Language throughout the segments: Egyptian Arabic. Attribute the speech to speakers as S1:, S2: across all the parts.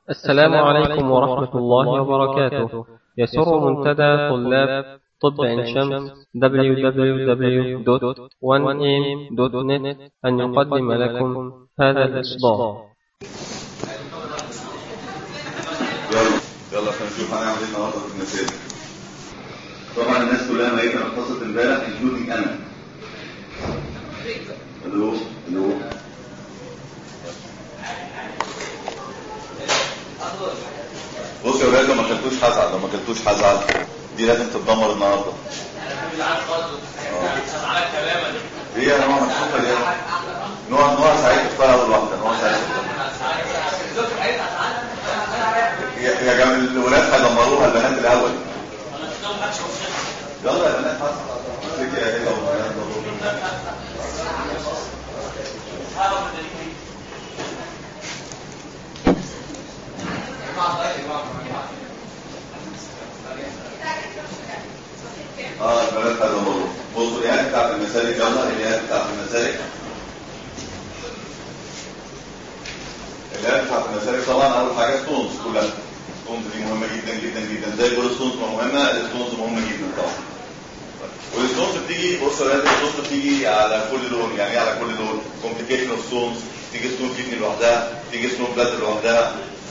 S1: السلام عليكم ورحمة الله وبركاته يسر منتدى طلاب طب عين شمس www.1am.net أن يقدم لكم هذا الإصدار
S2: يلا يلا عشان نشوف هنعمل ايه النهارده في المسائل طبعا الناس كلها ميتة من قصة امبارح انكلودنج انا الو الو بص يا ولاد لو ما اكلتوش هزعل لو ما اكلتوش هزعل دي لازم تتدمر النهارده هي يا جماعه مكتوبه ليه؟ نوع نوع سعيد اختار اول واحده نوع سعيد يا يا جماعه الولاد هيدمروها البنات الاول يلا يا بنات حصل لك يا هلا وبنات اه البنات هيدمروها بصوا العيال بتاعت المسالك يلا العيال بتاعت المسالك العيال بتاعت المسالك طبعا اول حاجه ستونز كلها ستونز دي مهمه جدا جدا جدا زي كل ستونز ما مهمه الستونز مهمه جدا طبعا والستونز بتيجي بص يا ولاد الستونز بتيجي على كل لون يعني ايه على كل لون كومبليكيشن اوف ستونز تيجي ستون كيدني لوحدها تيجي ستون بلاد لوحدها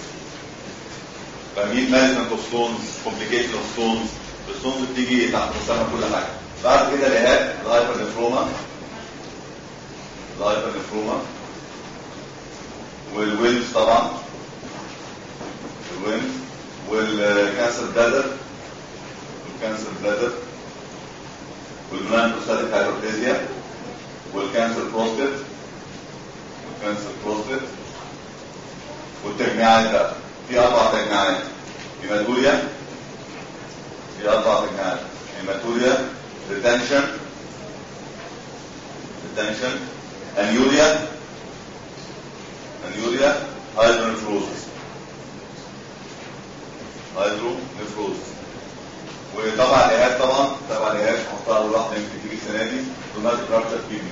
S2: فاهمين مانجمنت اوف ستونز كومبليكيشن اوف ستونز الستونز بتيجي تحت مسمى كل حاجه بعد كده الهاب الهايبر نفروما الهايبر نفروما والويلز طبعا الويلز والكانسر بلادر والكانسر بلادر والمان بروستاتيك هايبرتيزيا والكانسر بروستات والكانسر بروستات والتجميعات بقى في اربع تجميعات هيماتوريا في اربع تجميعات هيماتوريا ريتنشن ريتنشن انيوريا انيوريا هايدرونفروزس هايدرونفروزس وطبعا الايهاب طبعا طبعا الايهاب حطها اول واحده يمكن تيجي السنه دي روماتيك رابتشر كيدني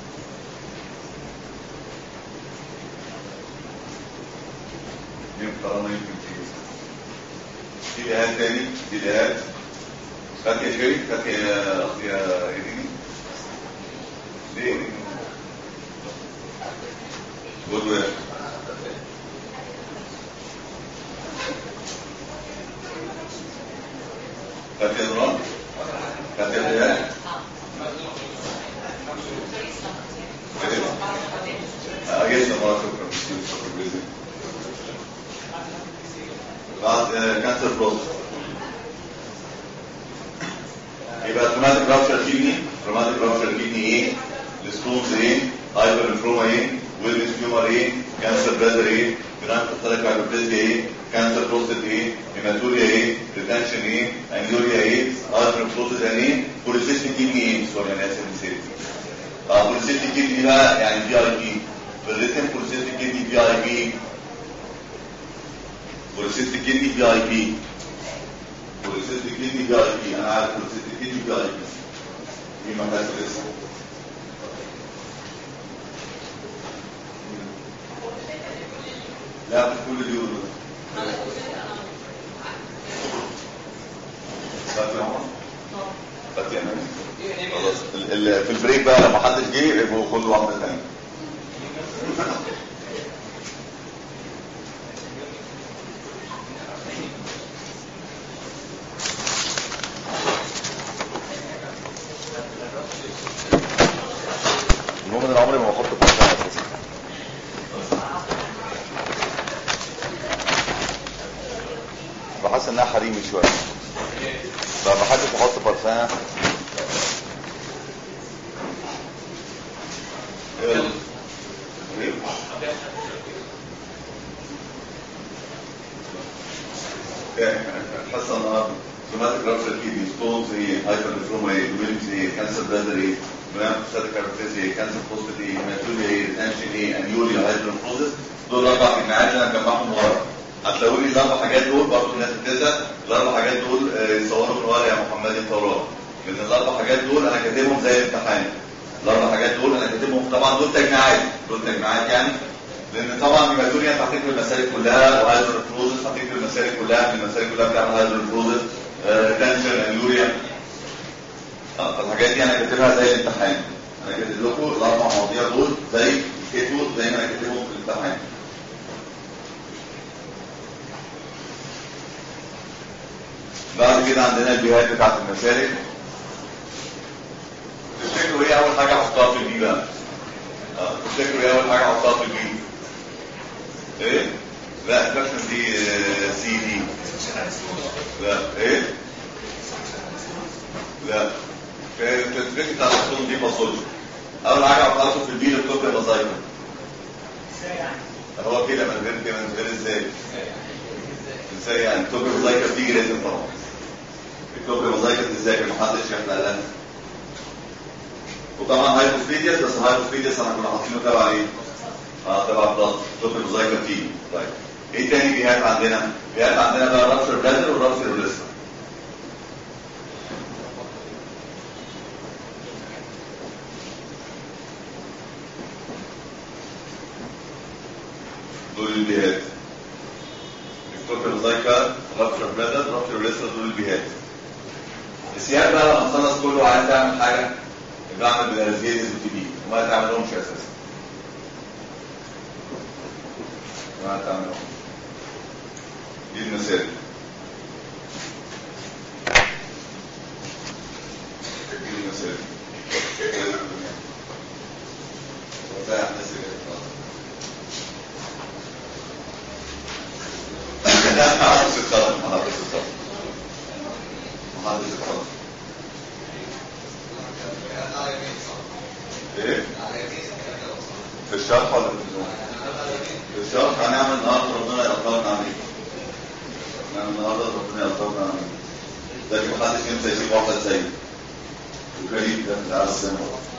S2: يمكن طالما يمكن تيجي في الايهاب تاني في الايهاب خدت يا شيري خدت يا اختي يا ايديني ليه قول له خدت يا نوران خدت يا ديان اه جيسنا مرة شكرا شكرا جزيلا بعد كانسر بروست يبقى تروماتيك رابشر كيدني تروماتيك رابشر كيدني ايه الستونز ايه هايبر انفروما ايه ويلنس تيومر ايه كانسر برادر ايه جرانت ستالك هايبرتيزيا ايه كانسر بروستات ايه هيماتوريا ايه ريتنشن ايه انيوريا ايه هايبر انفروزس يعني ايه بوليسيستيك كيدني ايه سوري انا اسف نسيت اه بوليسيستيك كيدني بقى يعني في اي بي بالريتم بوليسيستيك كيدني في اي بي بوليسيستيك كيدني في اي بي بوليسيستيك كيدني في اي بي انا عارف بوليسيستيك كيدني في اي بي دي ما فيهاش لسه لا مش كل دي يقولوا فاتي يا عمر فاتي يا نبي خلاص ال- ال- في البريك بقى لما حدش جه يبقوا خدوا واحده ثانيه المهم ان انا عمري ما بحط برفان اساسا بحس انها حريمي شويه ما بحبش احط برفان يلا. الحصه النهارده سوماتيك رابشر كيدني ستونز ايه هايبر نفروما ايه ويلمز ايه كانسر بلادر ايه برام ستاتيك هايبرتيز ايه كانسر بوستات ايه هيماتوريا ايه ريتنشن ايه انيوريا هايبر نفروزس دول اربع تجمعات اللي انا مجمعهم ورا هتلاقوني الاربع حاجات دول برضه الناس بتسال الاربع حاجات دول آه، يصوروا من ورا يا محمد انت وراهم لان الاربع حاجات دول انا كاتبهم زي الامتحان الاربع حاجات دول انا كاتبهم طبعا دول تجميعات دول تجميعات يعني لان طبعا هيماتوريا هتكتب المسالك كلها وهيدروفروزس هتكتب المسالك كلها المسالك كلها بتعمل هيدروفروزس تنشن انيوريا اه الحاجات دي انا كاتبها زي الامتحان انا كاتب لكم الاربع مواضيع دول زي كتبوا زي ما انا كاتبهم في الامتحان بعد كده عندنا البيهات بتاعت المسالك تفتكروا ايه اول حاجه احطها في البي بقى؟ اه تفتكروا ايه اول حاجه احطها في البي؟ ايه؟ لا الفاكشن دي سي دي لا ايه؟ لا التفكير بتاع الصوت دي باثولوجي اول حاجه احطها لكم في البي الكوبري بازايكل هو كده من غير كده من غير ازاي؟ ازاي يعني الكوبري بازايكل بتيجي لازم طبعا الكوبري بازايكل تذاكر محدش يحلق لها وطبعا هايبوسبيديس بس هايبوسبيديس انا كنا حاطينه تبع ايه؟ اه تبع بلاد كوبري بازايكل تيجي طيب ايه تاني جهات عندنا؟ جهات عندنا بقى رابشر بلادر ورابشر ريليستر دول البيهات الكوبري بازايكل رابشر بلادر رابشر ريليستر دول البيهات السياق بقى لما تخلص كله عايز تعمل حاجه بعمل بالارزيتس وتي بي وما تعملهمش اساسا ما تعملهم دي المثال دي المثال وساعة مثال لا ما حدش اتخلق ما حدش اتخلق ما حدش اتخلق ايه؟ في الشرح ولا في النوم؟ في الشرح هنعمل النهارده ربنا يقدرنا عليه. نعمل النهارده ربنا يقدرنا عليه. لكن محدش ينسى يسيب واحد زيه. وكريم ده في العالم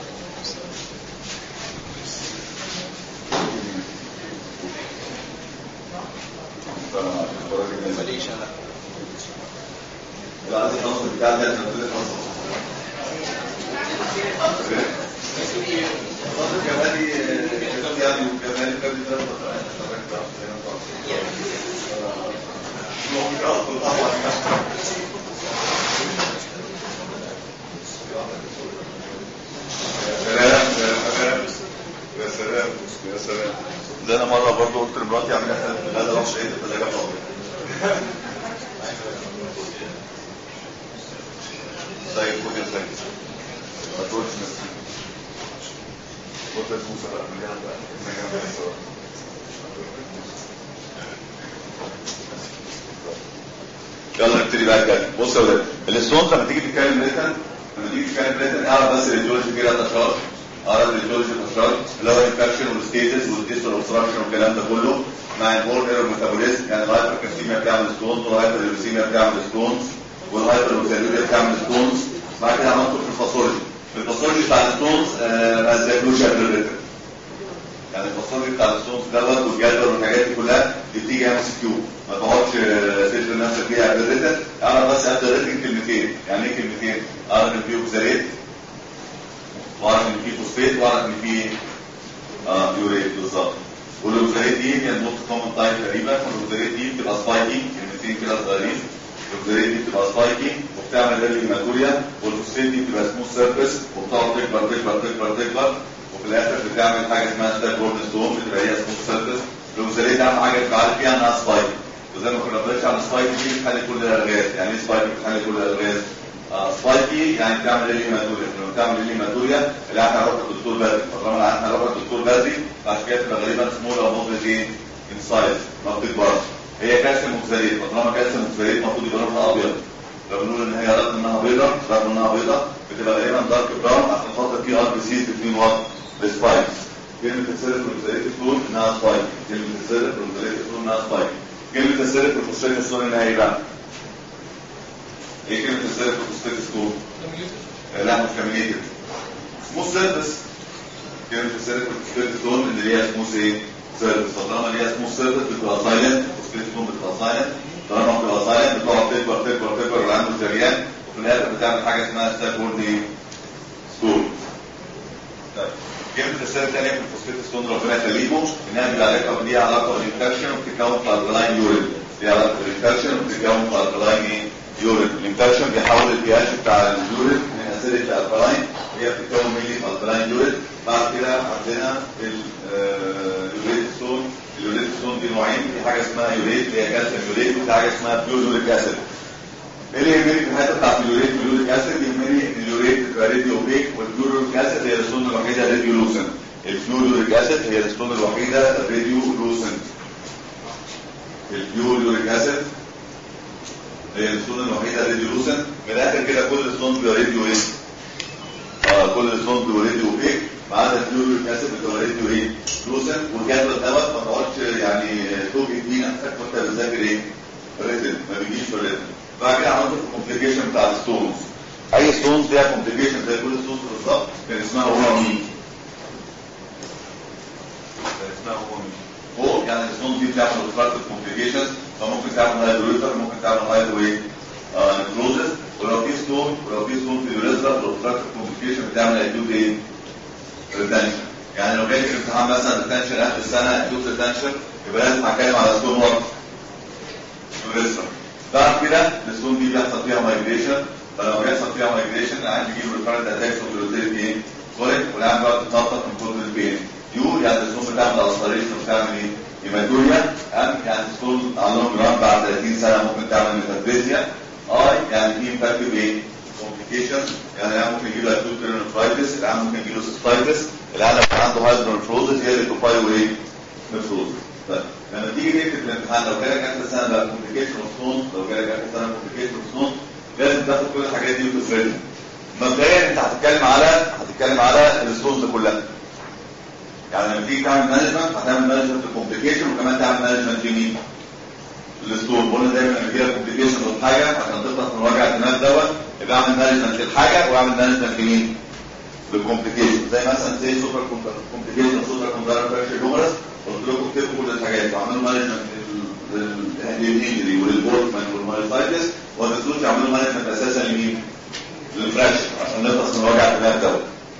S3: ماليش انا
S2: لا عايز خلاص البتاع ده انا قلت لك خلاص. خاطر كمالي يعني وكمالي كمالي ده سلام يا سلام يا سلام ده انا مره برضه قلت لمراتي اعملي حاجه هذا مش عيد الثلاجه فاضيه طيب خد يا سيد ما تقولش نفسي قلت موسى بقى من هنا بقى من هنا بقى يلا نبتدي بقى الجد بص يا ولاد الستونز لما تيجي تتكلم ريتن لما تيجي تتكلم ريتن اعرف بس الايديولوجي كده تشارج اعرف الايديولوجي تشارج اللي هو الانفكشن والستيتس والديستال اوبستراكشن والكلام ده كله مع البورن ايرور ميتابوليزم يعني الهايبر كالسيميا بتعمل ستونز والهايبر ليوسيميا بتعمل ستونز والهايبر لوكالوريا بتعمل ستونز بعد كده عملت في الفاصولوجي في الفاصولوجي بتاع الستونز ما ازايلوش قبل الريتن يعني الفاصولوجي بتاع الستونز دوت والجدول والحاجات دي كلها دي بتيجي ام سي كيو ما تقعدش تشغل نفسك بيها قبل الريتن اعرف بس قبل الريتن كلمتين يعني ايه كلمتين؟ اعرف ان في اوكساليت واعرف ان في فوسفيت واعرف ان في اه يوريت بالظبط والاوكساليت دي هي النوت كومن تايب تقريبا والاوكساليت دي بتبقى سبايكي كلمتين كده صغيرين الاوكساليت دي بتبقى سبايكي وبتعمل ريلي هيماتوريا والفوسفيت دي بتبقى سموث سيرفيس وبتقعد تكبر تكبر تكبر تكبر وفي الاخر بتعمل حاجه اسمها ستاك بورد ستون بتبقى هي سموث سيرفيس الاوكساليت اهم حاجه تبقى عارف فيها انها سبايكي وزي ما كنا بنرجع على السبايكي دي بتحل كل الالغاز يعني ايه سبايكي بتحل كل الالغاز آه سبايكي يعني بتعمل ريلي هيماتوريا لما بتعمل ريلي هيماتوريا اللي احنا هنروح للدكتور بدري فطالما احنا هنروح للدكتور بدري عشان كده تبقى غالبا سمول او مودريت ايه ان سايز ما بتكبرش هي كالسيوم اوكساليت فطالما كالسيوم اوكساليت المفروض يبقى لونها ابيض لو بنقول ان هي رغم انها بيضاء رغم انها بيضاء بتبقى غالبا دارك براون عشان خاطر في ار بي سيز بتوين وات السبايكس كلمة السيرف والزيت تقول انها سبايك كلمة السيرف والزيت تقول انها سبايك كلمة السيرف والفوسفيت تقول انها ايه بقى؟ ايه كلمة السيرف والفوسفيت تقول؟ لا مش كاميليتد سموث سيرفيس كلمة السيرف والفوسفيت تقول ان هي سموث ايه؟ سيرفيس فطالما ان هي سموث سيرفيس بتبقى سايلنت الفوسفيت تقول بتبقى سايلنت طالما بتبقى سايلنت بتقعد تكبر تكبر تكبر وعنده جريان وفي الاخر بتعمل حاجة اسمها ستاك بورد ستول طيب كلمة رساله ثانيه في الفوسفات ستون ربنا يخليكم انها بيبقى علاقه ليها علاقه بالانفكشن وبتتكون في الكلاين يورين ليها علاقه بالانفكشن وبتتكون في الكلاين يورين الانفكشن بيحول البي اتش بتاع اليورين من اسيدك لالكلاين وهي بتتكون ميلي في الكلاين يورين بعد كده عندنا اليوريت ستون اليوريت ستون دي نوعين في حاجه اسمها يوريت اللي هي كالسيوم يوريت وفي حاجه اسمها بيور يوريك اسيد ايه اللي يهمني في الحته بتاعت اليوريت واليوريك اسيد يهمني ان اليوريت بتبقى راديو اوبيك والبيوريك اسيد هي الستون الوحيده راديو لوسن الفلوريك اسيد هي الستون الوحيده راديو لوسن الفلوريك اسيد هي الستون الوحيده راديو لوسن من الاخر كده كل ستون بيبقى راديو ايه؟ اه كل ستون بيبقى راديو اوبيك ما عدا الفلوريك اسيد بتبقى راديو ايه؟ لوسن والجدول دوت ما تقعدش يعني توجد بيه نفسك وانت بتذاكر ايه؟ ريتم ما بيجيش في الريتم بعد كده عملت الكومبليكيشن بتاع الستونز اي ستونز ليها كومبليكيشن زي كل ستونز بالظبط كان اسمها هو مين كان اسمها هو مين هو يعني الستونز دي بتعمل اوبستراكتيف كومبليكيشنز فممكن تعمل هايدرويتر ممكن تعمل هايدرو ايه نكروزس ولو في ستون ولو في ستون في اليوريثرا الاوبستراكتيف كومبليكيشن بتعمل اكيوت ايه ريتنشن يعني لو جاي في امتحان مثلا ريتنشن اخر السنه اكيوت ريتنشن يبقى لازم هتكلم على ستون وات يوريثرا بعد كده الستون دي بيحصل فيها مايجريشن فلو بيحصل فيها مايجريشن العيان بيجيب ريكارنت اتاكس اوف ايه كوليك والعيان بيقعد يتنطط من كتر البين يو يعني الستون بتعمل الستريشن وبتعمل ايه؟ هيماتوريا ام يعني الستون على لونج ران بعد 30 سنه ممكن تعمل ميتافيزيا اي يعني في امباكت بايه؟ كومبليكيشن يعني العيان ممكن يجيله اكيوت كرينوفرايتس العيان ممكن يجيله سيستايتس العيان لو كان عنده هايدرونفروزس هي اللي توفايو ايه؟ نفروزس لما تيجي تكتب الامتحان لو جالك اخر سنه بقى كومبليكيشن اوف ستون لو جالك اخر سنه كومبليكيشن اوف ستون لازم تاخد كل الحاجات دي وتفردها مبدئيا انت هتتكلم على هتتكلم على الستونز كلها يعني لما تيجي تعمل مانجمنت هتعمل مانجمنت الكومبليكيشن وكمان تعمل مانجمنت لمين؟ الستون قلنا دايما لما يجي لك كومبليكيشن اوف حاجه عشان تخلص من وجع الدماغ دوت يبقى اعمل مانجمنت للحاجه واعمل مانجمنت لمين؟ للكومبليكيشن زي مثلا زي سوبر كومبليكيشن سوبر كومبليكيشن فراكشر هيومرس قلت لكم اكتبوا كل الحاجات وعملوا مانجمنت للانجري وللبورتمان والمايوسايتس وما تنسوش يعملوا مانجمنت اساسا لمين؟ للفراكشر عشان نخلص من وجع الدماغ دوت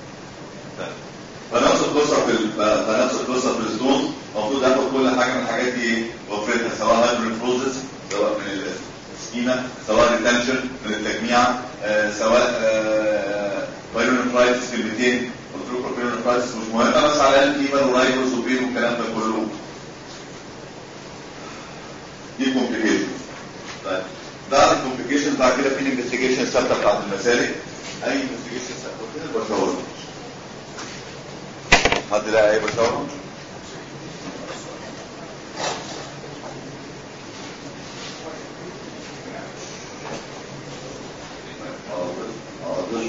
S2: فنفس القصه في فنفس القصه في الستونز المفروض اخد كل حاجه من الحاجات دي وفرتها سواء هايدروفروزس سواء من السكيما سواء ريتنشن من التجميع آه سواء بايرونفرايتس كلمتين قلت لكم البايرونفرايتس مش مهمه بس على الاقل فيبر ورايبوس وبين والكلام ده كله دي كومبليكيشن طيب بعد الكومبليكيشن بعد كده في الانفستيجيشن ثابته بتاعت المسالك اي انفستيجيشن ثابته البشاوره حد لا اي بشاوره حاضر حاضر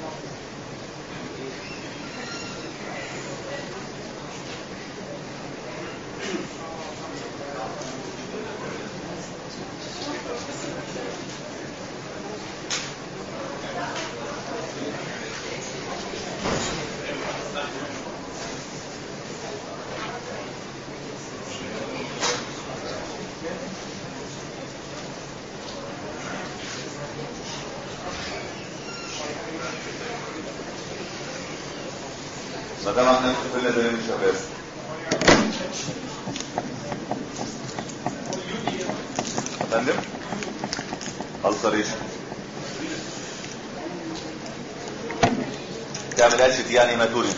S2: ما دام احنا اتفقنا زي من الشباب فندم السريشن تعمل اتش دي يعني ماتوري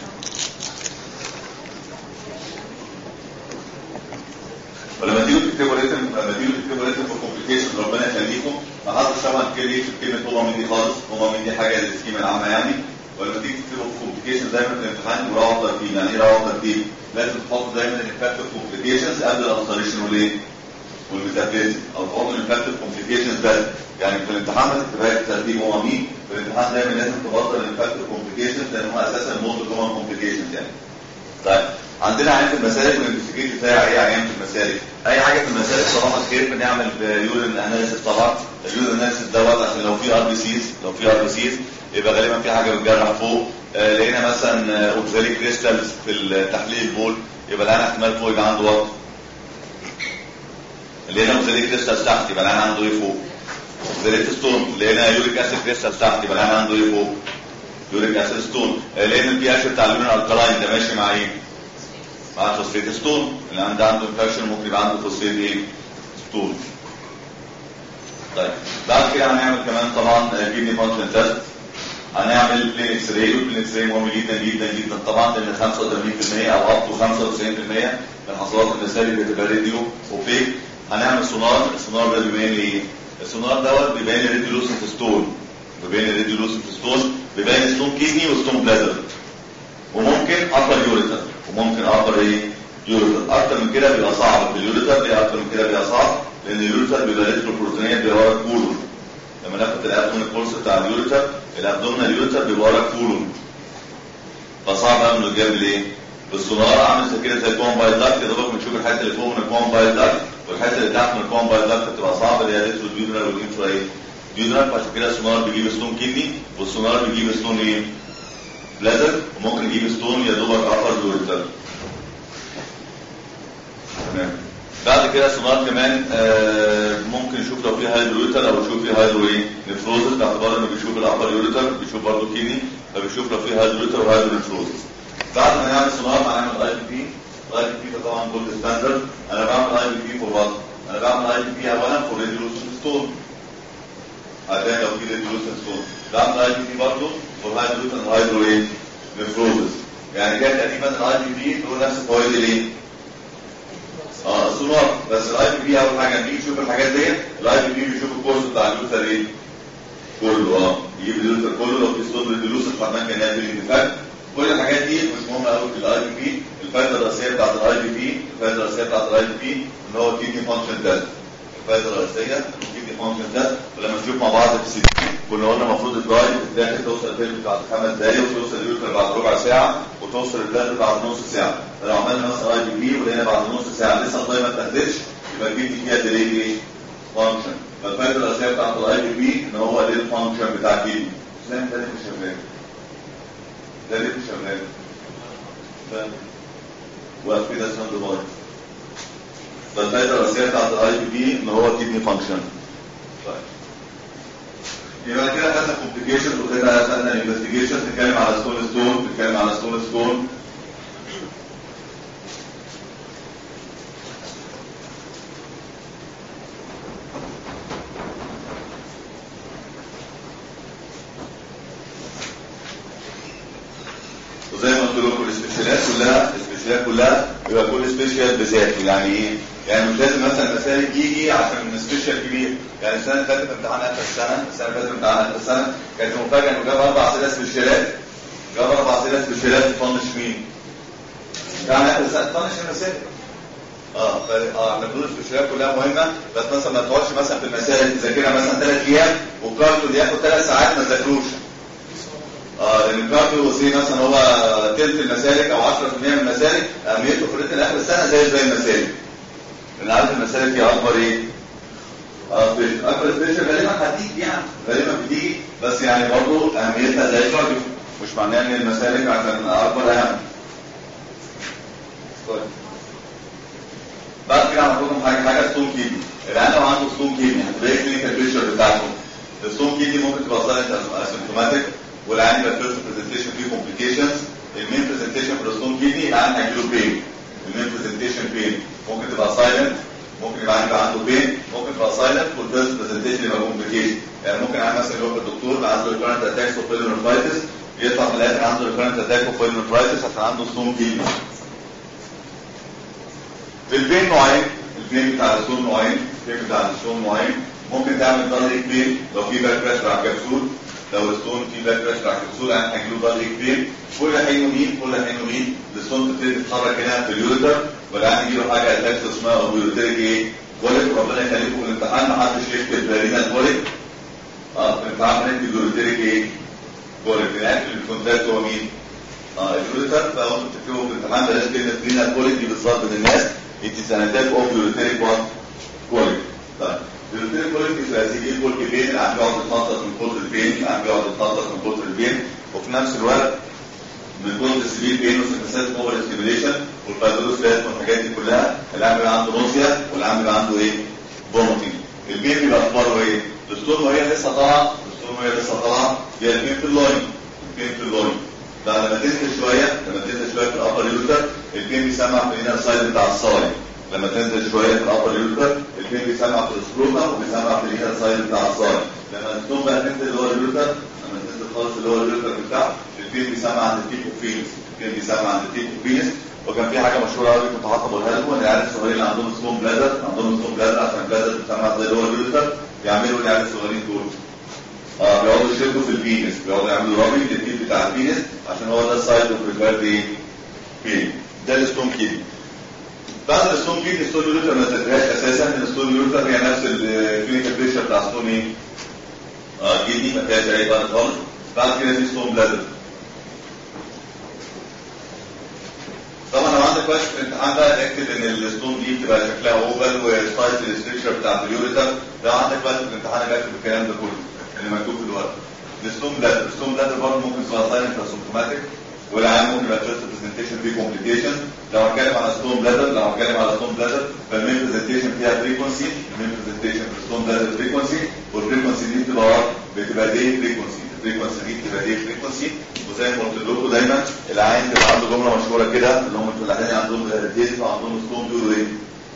S2: ولما تيجوا تكتبوا ريتم لما تيجوا تكتبوا ريتم في كومبليكيشن ربنا يخليكم ما حدش طبعا كلمه كلمه هو من دي خالص هو من دي حاجه للسكيما العامه يعني ولما تيجي تكتبوا في كومبليكيشن دايما في الامتحان وراء ترتيب يعني ايه راء ترتيب لازم تحط دايما الانفكتيف كومبليكيشنز قبل الالتريشن والايه والميتابليزم او تحط الانفكتيف كومبليكيشنز بس يعني في الامتحان ما تكتبهاش ترتيب هو مين في الامتحان دايما لازم تبطل الانفكتيف كومبليكيشنز لان هو اساسا الموست كومن كومبليكيشنز يعني طيب عندنا عيان في المسالك والانفستيجيشن بتاع اي عيان في المسالك اي حاجه في المسالك صراحه خير بنعمل يورين اناليسيس طبعا اليورين اناليسيس دوت عشان لو في ار بي سيز لو في ار بي سيز يبقى غالبا في حاجه بتجرح فوق آه لقينا مثلا اوكساليك كريستالز في تحليل البول يبقى العيان احتمال فوق يبقى عنده وقت لقينا اوكساليك كريستالز تحت يبقى العيان عنده ايه فوق اوكساليك ستون لقينا يوريك اسيد كريستالز تحت يبقى العيان عنده ايه فوق يوريك اسيد ستون لان البي اتش بتاع اللون الكلاين ده ماشي مع ايه؟ مع فوسفيت ستون اللي عنده عنده انفكشن ممكن يبقى عنده فوسفيت ايه؟ ستون طيب بعد كده هنعمل كمان طبعا كيدني فانكشن تيست هنعمل بلين اكس راي والبلين اكس راي مهم جدا جدا جدا طبعا لان 85% او اب تو 95% من حصلات المثالي بتبقى راديو وفيك هنعمل سونار السونار ده بيبين لي ايه؟ السونار دوت بيبين لي ريديولوسنت ستون بيبين لي ريديولوسنت ستون بيبين ستون كيدني وستون بلازر وممكن ابر يوريتر وممكن ابر ايه؟ يوريتر اكتر من كده بيبقى صعب في اليوريتر ليه اكتر من كده بيبقى صعب؟ لان اليوريتر بيبقى ريترو بروتينيه بيبقى ورا الكولون لما ناخد الابدومين كورس بتاع اليوريتر الابدومين اليوريتر بيبقى ورا الكولون فصعب قوي انه يتجاب ليه؟ بالسونار عامل زي كده زي الكومبايل داكت يا دوبك بنشوف الحته اللي فوق من الكومبايل داكت والحته اللي تحت من الكومبايل داكت بتبقى صعبه اللي هي ريترو ديودرال والانفرا ايه؟ ديودرال فعشان كده السونار بيجيب ستون كيدني والسونار بيجيب ستون ايه؟ بلازر وممكن يجيب ستون يا دوبك ابر يوريتر تمام بعد كده سونار كمان آه ممكن نشوف لو في هايدرويتر او نشوف في هايدرو ايه نفروزس باعتبار انه بيشوف الابر يوريتر بيشوف برضه كيني فبيشوف لو في هايدرويتر وهايدرو نفروزس بعد ما نعمل سونار هنعمل اي بي بي الاي بي بي ده طبعا جولد ستاندرد انا بعمل اي بي بي فور وات انا بعمل اي بي بي اولا فور ريديولوسن ستون عشان لو في ريديولوسن ستون بعمل اي بي بي برضه فور هايدرويتر وهايدرو ايه نفروزس يعني كده تقريبا الاي بي بي له نفس فوائد الايه اه سونار بس الاي بي بي اول حاجه نيجي نشوف الحاجات ديت الاي بي بي بيشوف الكورس بتاع اللوثر ايه كله اه يجيب اللوثر كله لو في صوت اللوثر فاهمان كان يعمل اندفاع كل الحاجات دي مش مهمه قوي في الاي بي بي الفائده الرئيسيه بتاعت الاي بي بي الفائده الرئيسيه بتاعت الاي بي بي ان هو كيدني فانكشن تيست الفائده الرئيسيه كيدني فانكشن تيست ولما نشوف مع بعض في السي كنا قلنا المفروض الدرايف الداخل توصل الفيلم بعد خمس دقايق وتوصل اليوتر بعد ربع ساعه وتوصل البلاد بعد نص ساعه فلو عملنا مثلا اي بي بي ولقينا بعد نص ساعه لسه الضاي ما اتاخدتش يبقى البي فيها ديلي ايه؟ فانكشن فالفائده الرئيسيه بتاعت الاي بي بي ان هو دي الفانكشن بتاع الكيدني ازاي ده ليه مش شغال؟ ده ليه مش شغال؟ واقف كده اسمه ديفايس فالفائده الرئيسيه بتاعت الاي بي بي ان هو كيدني فانكشن طيب يبقى كده خدنا كومبليكيشن وكده خدنا انفستيجيشن نتكلم على ستون ستون نتكلم على ستون ستون وزي ما قلت لكم السبيشالات كلها السبيشالات كلها بيبقى كل سبيشال بذاته يعني ايه؟ يعني مش لازم مثلا مسالك يجي عشان سبيشال كبير يعني السنه اللي فاتت امتحان اخر السنه السنه اللي فاتت امتحان اخر السنه كانت المفاجاه انه جاب اربع اسئله سبيشالات جاب اربع اسئله سبيشالات تطنش مين؟ امتحان اخر السنه تطنش المسالك اه ف... اه احنا بنقول السبيشالات كلها مهمه بس مثلا ما تقعدش مثلا في المسائل تذاكرها مثلا ثلاث ايام والكارتو اللي ياخد ثلاث ساعات ما تذاكروش اه لان الكارديو سي مثلا هو تلت المسالك او 10% من المسالك اهميته في ريتن اخر السنه زي باقي المسالك لان عارف المسالك هي اكبر ايه؟ اه سبيشال اكبر سبيشال غالبا هتيجي يعني غالبا بتيجي بس يعني برضه اهميتها زي الكارديو مش معناه ان المسالك عشان اكبر اهم طيب بعد كده هنقول لكم حاجه حاجه ستون كيدني العيان لو عنده ستون كيدني هتبقى ايه الكلينيكال بيكتشر بتاعته الستون كيدني ممكن تبقى سايلنت اسيمتوماتيك والعيان يبقى فيرست برزنتيشن فيه كومبليكيشنز المين برزنتيشن في الستون كيدني العيان هيجيله بين المين برزنتيشن بين ممكن تبقى سايلنت ممكن يبقى يبقى عنده بين ممكن تبقى سايلنت والفيرست برزنتيشن يبقى كومبليكيشن يعني ممكن عيان مثلا يروح للدكتور عنده ريكورنت اتاكس اوف بيلونفرايتس يطلع في الاخر عنده ريكورنت اتاك اوف بيلونفرايتس عشان عنده ستون كيدني في البين نوعين البين بتاع الستون نوعين البين بتاع الستون نوعين ممكن تعمل ضلريك بين لو في باك بريشر على الكبسول لو الستون في باك بريشر على الكبسول عن هيجيله ضلريك بين كل حين ومين كل حين ومين الستون تبتدي تتحرك هنا في اليوريتر والعيان يجيله حاجه اتاكس اسمها اوبيوتيريك ايه بوليك ربنا يخليكم في الامتحان ما حدش يكتب رينال بوليك اه في الامتحان بنكتب اوبيوتيريك ايه بوليك العيان في الكونتاكت هو مين اه اليوريتر فهو بتكتبوا في الامتحان بلاش كلمه رينال بوليك دي بالظبط للناس it is an attack of ureteric what? colic. طيب ureteric colic is as equal to pain العم بيقعد يتنطط من كتر البين العم بيقعد يتنطط من كتر البين وفي نفس الوقت من كتر السبيل بين وسنسات اوفر ستيميليشن والفايبروس لازم والحاجات دي كلها العم بيبقى عنده نوزيا والعم بيبقى عنده ايه؟ فوميتنج البين بيبقى اخباره ايه؟ الدستور وهي لسه طالعه الدستور وهي لسه طالعه هي البين في اللاين فين في اللون بعد لما تنزل شويه لما تنزل شويه في الابر يوتر البين بيسمع في الانر سايد بتاع الصاي لما تنزل شويه في الابر يوتر البين بيسمع في السكروتا وبيسمع في الانر سايد بتاع الصاي لما الستون بقى تنزل اللي هو اليوتر لما تنزل خالص اللي هو اليوتر بتاعه البين بيسمع عند التيبوفينس البين بيسمع عند التيبوفينس وكان في حاجه مشهوره قوي كنت حاطط بقولها لكم ان العيال الصغيرين اللي عندهم ستون بلادر عندهم ستون بلادر عشان بلادر بتسمع زي اللي هو اليوتر بيعملوا العيال الصغيرين دول اه بيقعدوا يشدوا في البينس بيقعدوا يعملوا رابنج للتيب بتاع البينس عشان هو ده السايد اوف ريفيرد ايه بين ده الستون كيدني بعد الستون كيدني الستون يوتر ما تدريهاش اساسا ان الستون يوتر هي نفس الكلينيكال بيكشر بتاع ستون ايه اه كيدني ما فيهاش اي فرق خالص بعد كده في ستون بلادر طبعا لو عندك وقت في الامتحان ده اكتب ان الستون دي بتبقى شكلها اوفال وسايز الستركشر بتاعت اليوريتر لو عندك وقت في الامتحان اكتب الكلام ده كله اللي مكتوب في الورق الستون بلادر الستون بلادر برضه ممكن تبقى سايلنت اسيمتوماتيك والعيان ممكن يبقى تشست برزنتيشن فيه كومبليكيشن لو هتكلم على ستون بلادر لو هتكلم على ستون بلادر فالمين برزنتيشن فيها فريكونسي المين برزنتيشن في الستون بلادر فريكونسي والفريكونسي دي بتبقى بتبقى دي فريكونسي الفريكونسي دي بتبقى دي فريكونسي وزي ما قلت لكم دايما العين بيبقى عنده جمله مشهوره كده اللي هم الفلاحين عندهم ديز وعندهم ستون بيقولوا ايه؟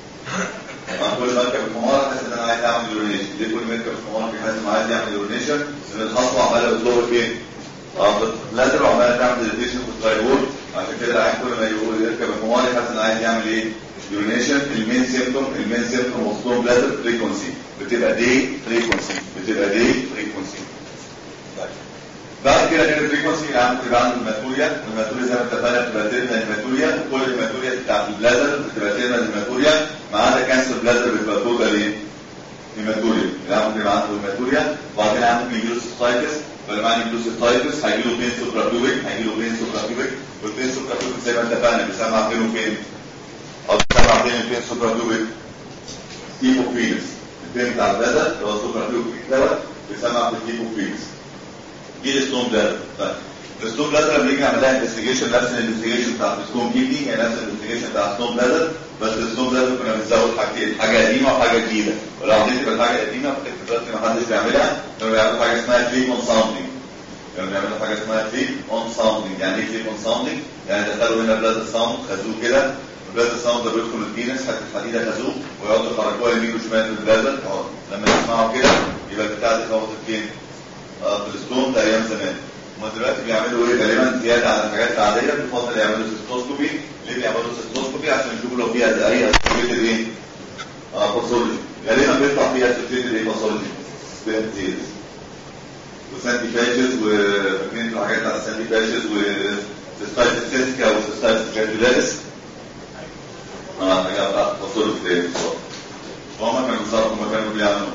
S2: انا كل ما اركب الحمار احس ان انا عايز اعمل يورينيشن ليه كل ما اركب الحمار بيحس انه عايز يعمل يورينيشن لان الخطوه عماله بتدور فين؟ اه لازم وعماله تعمل ديليتيشن في الترايبول عشان كده العين كل ما يقول يركب الحمار يحس انه عايز يعمل ايه؟ يورينيشن المين سيمتوم المين سيمتوم اوف ستون بلادر فريكونسي بتبقى دي فريكونسي بتبقى دي فريكونسي بعد كده غير الفريكونسي عم تبقى عنده الماتوريا والماتوريا زي ما اتفقنا بتبقى تيرمال الماتوريا وكل الماتوريا بتاعت البلادر بتبقى تيرمال الماتوريا ما عدا كانسر بلادر بتبقى توتال ايه؟ هيماتوريا يعني ممكن يبقى عنده هيماتوريا وبعدين عنده يجيله سيستايتس فلما عنده يجيله سيستايتس هيجي له بين سوبراتوبيك هيجي له بين سوبراتوبيك والبين سوبراتوبيك زي ما اتفقنا بيسمع فين وفين او بيسمع فين البين سوبراتوبيك هيموفيلس البين بتاع البلادر اللي هو سوبراتوبيك دوت بيسمع في الهيموفيلس دي الستون بلادر طيب الستون بلادر لما نيجي نعمل لها انفستيجيشن نفس الانفستيجيشن بتاعت الستون كيدني هي نفس الانفستيجيشن بتاع الستون بلادر بس الستون بلادر كنا بنزود حاجتين حاجه قديمه وحاجه جديده ولو عايزين تبقى الحاجه القديمه فاكر دلوقتي ما حدش بيعملها كانوا بيعملوا حاجه اسمها كليك اون ساوندنج كانوا بيعملوا حاجه اسمها كليك اون ساوندنج يعني ايه كليك اون ساوندنج؟ يعني دخلوا هنا بلاد ساوند خزوه كده البلاد ساوند ده بيدخل البينس حته حديده خازوق ويقعدوا يحركوها يمين وشمال في البلادر لما يسمعوا كده يبقى البتاع دي خبطت فين؟ اه في الستون ده ايام زمان هما دلوقتي بيعملوا ايه غالبا زياده على الحاجات العاديه بيفضل يعملوا سيستوسكوبي ليه بيعملوا سيستوسكوبي عشان يشوفوا لو فيها اي اسوشيتد ايه؟ اه باثولوجي غالبا بيطلع فيها اسوشيتد ايه باثولوجي سبيرتيز وسانتي فاشز وفاكرين الحاجات بتاعت السانتي فاشز وسيستايتس سيسكا وسيستايتس جرانيولاريس اه حاجه بتاعت باثولوجي وهم كانوا بيصرفوا هم كانوا بيعملوا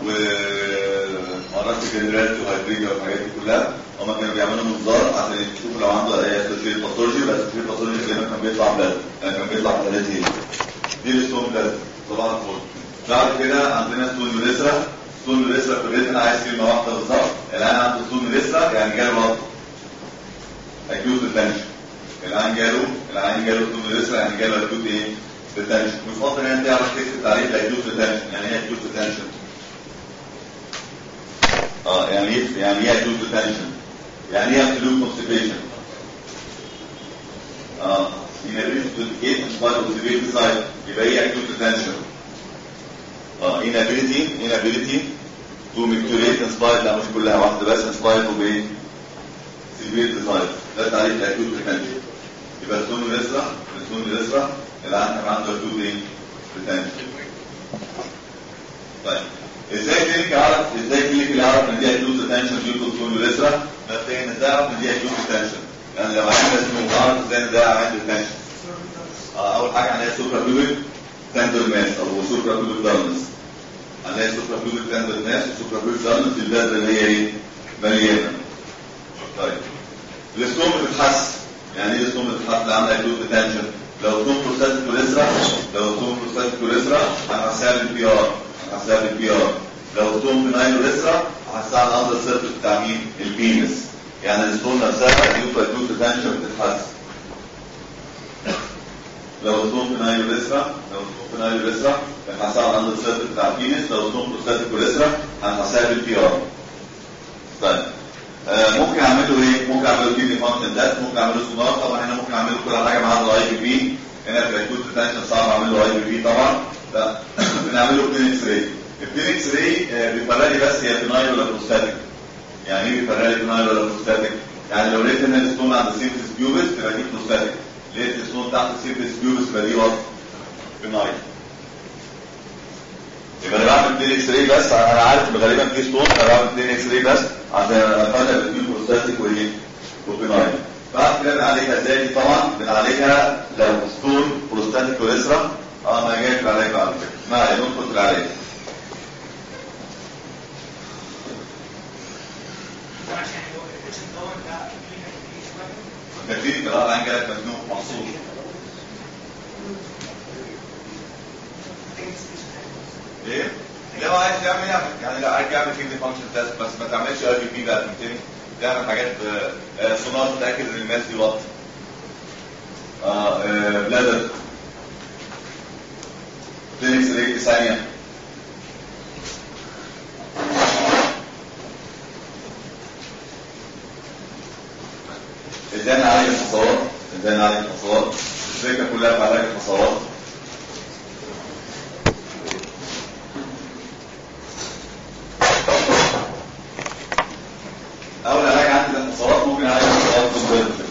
S2: ومرات جنراليتي وهايبريديا والحاجات دي كلها هم كانوا بيعملوا منظار عشان يشوفوا لو عنده اي اسوشيت باثولوجي بس الاسوشيت باثولوجي دايما كان بيطلع بلاد يعني كان بيطلع بلاد هي دي الستون بلاد طبعا الفول بعد كده عندنا ستون يوريثرا ستون يوريثرا في الريتنا عايز كلمه واحده بالظبط الان عنده ستون يوريثرا يعني جاله وقت اكيوت ريتنشن الان جاله الان جاله ستون يوريثرا يعني جاله اكيوت ايه ريتنشن ويفضل ان انت تعرف تكتب تعريف لاكيوت ريتنشن يعني ايه اكيوت ريتنشن اه يعني ايه يعني ايه اكيوت ريتنشن يعني ايه absolute constipation اه inability to indicate in spite of severe desire يبقى ايه acute retention اه inability inability to micturate in spite لا مش كلها واحده بس in spite of ايه severe desire ده تعريف الاكيوت retention يبقى السون الاسرع السون الاسرع الان كان عنده acute ايه retention طيب ازاي كلينيك يعرف ازاي كلينيك يعرف ان دي اكيوت ريتنشن ديو تو ستون يوريثرا مبدئيا ان تعرف ان دي اكيوت ريتنشن يعني لو عندنا لازم نعرف ازاي ان ده عنده ريتنشن اول حاجه هنلاقي سوبرا بيوبيك تندر ماس او سوبرا بيوبيك دارنس هنلاقي سوبرا بيوبيك تندر ماس وسوبرا بيوبيك دارنس البذره اللي هي ايه مليانه طيب الستوم بتتحس يعني ايه الستوم بتتحس اللي عندها اكيوت ريتنشن لو ستوم بروستاتيك كوليسترا لو ستوم بروستاتيك كوليسترا هنحسها بالبي ار هنحسها بالبي ار لو ستون بناين وريسرا هحسها على الاندر سيرفيس بتاع مين؟ البينس يعني الستون نفسها دي فايتوت تنشن بتتحس لو ستون بناين وريسرا لو ستون بناين وريسرا هنحسها على الاندر سيرفيس بتاع البينس لو ستون بروستاتيك وريسرا هنحسها بالبي ار طيب آه، ممكن اعمل له ايه؟ ممكن اعمل له كيدني فانكشن تيست ممكن اعمل له سونار طبعا هنا ممكن اعمل له كل حاجه معاه الاي بي بي هنا في الاكوت ريتنشن صعب اعمل له اي بي بي طبعا لا بنعمل له 2 اكس راي 2 اكس راي بيفرق لي بس هي فينايل ولا بروستاتيك يعني ايه بيفرق لي فينايل ولا بروستاتيك؟ يعني لو لقيت ان الستون عند سيرفيس بيوبس تبقى دي بروستاتيك لقيت الستون تحت سيرفيس بيوبس تبقى دي وات فينايل يبقى انا بعمل 2 اكس راي بس انا عارف ان غالبا في ستون انا بعمل 2 اكس راي بس عشان افرق بين بروستاتيك وايه وفينايل بعد كده بنعالجها ازاي دي طبعا بنعالجها لو ستون بروستاتيك وريسرا اه ما جاي في العلاج بعد كده ما علينا ندخل في العلاج تكليف القراءة عن جالك مجنون محصول ايه؟ لو عايز تعمل يعمل يعني لو عايز تعمل كيدني فانكشن تيست بس ما تعملش اي بي بي بقى فهمتني؟ تعمل حاجات آه، آه، سونار تتاكد ان الناس دي واطي اه آه، بلادر كلينكس ريت ثانيه ازاي نعالج الحصوات ازاي نعالج الحصوات الفكره كلها في علاج الحصوات اول علاج عندي للحصوات ممكن اعالج الحصوات بالبيض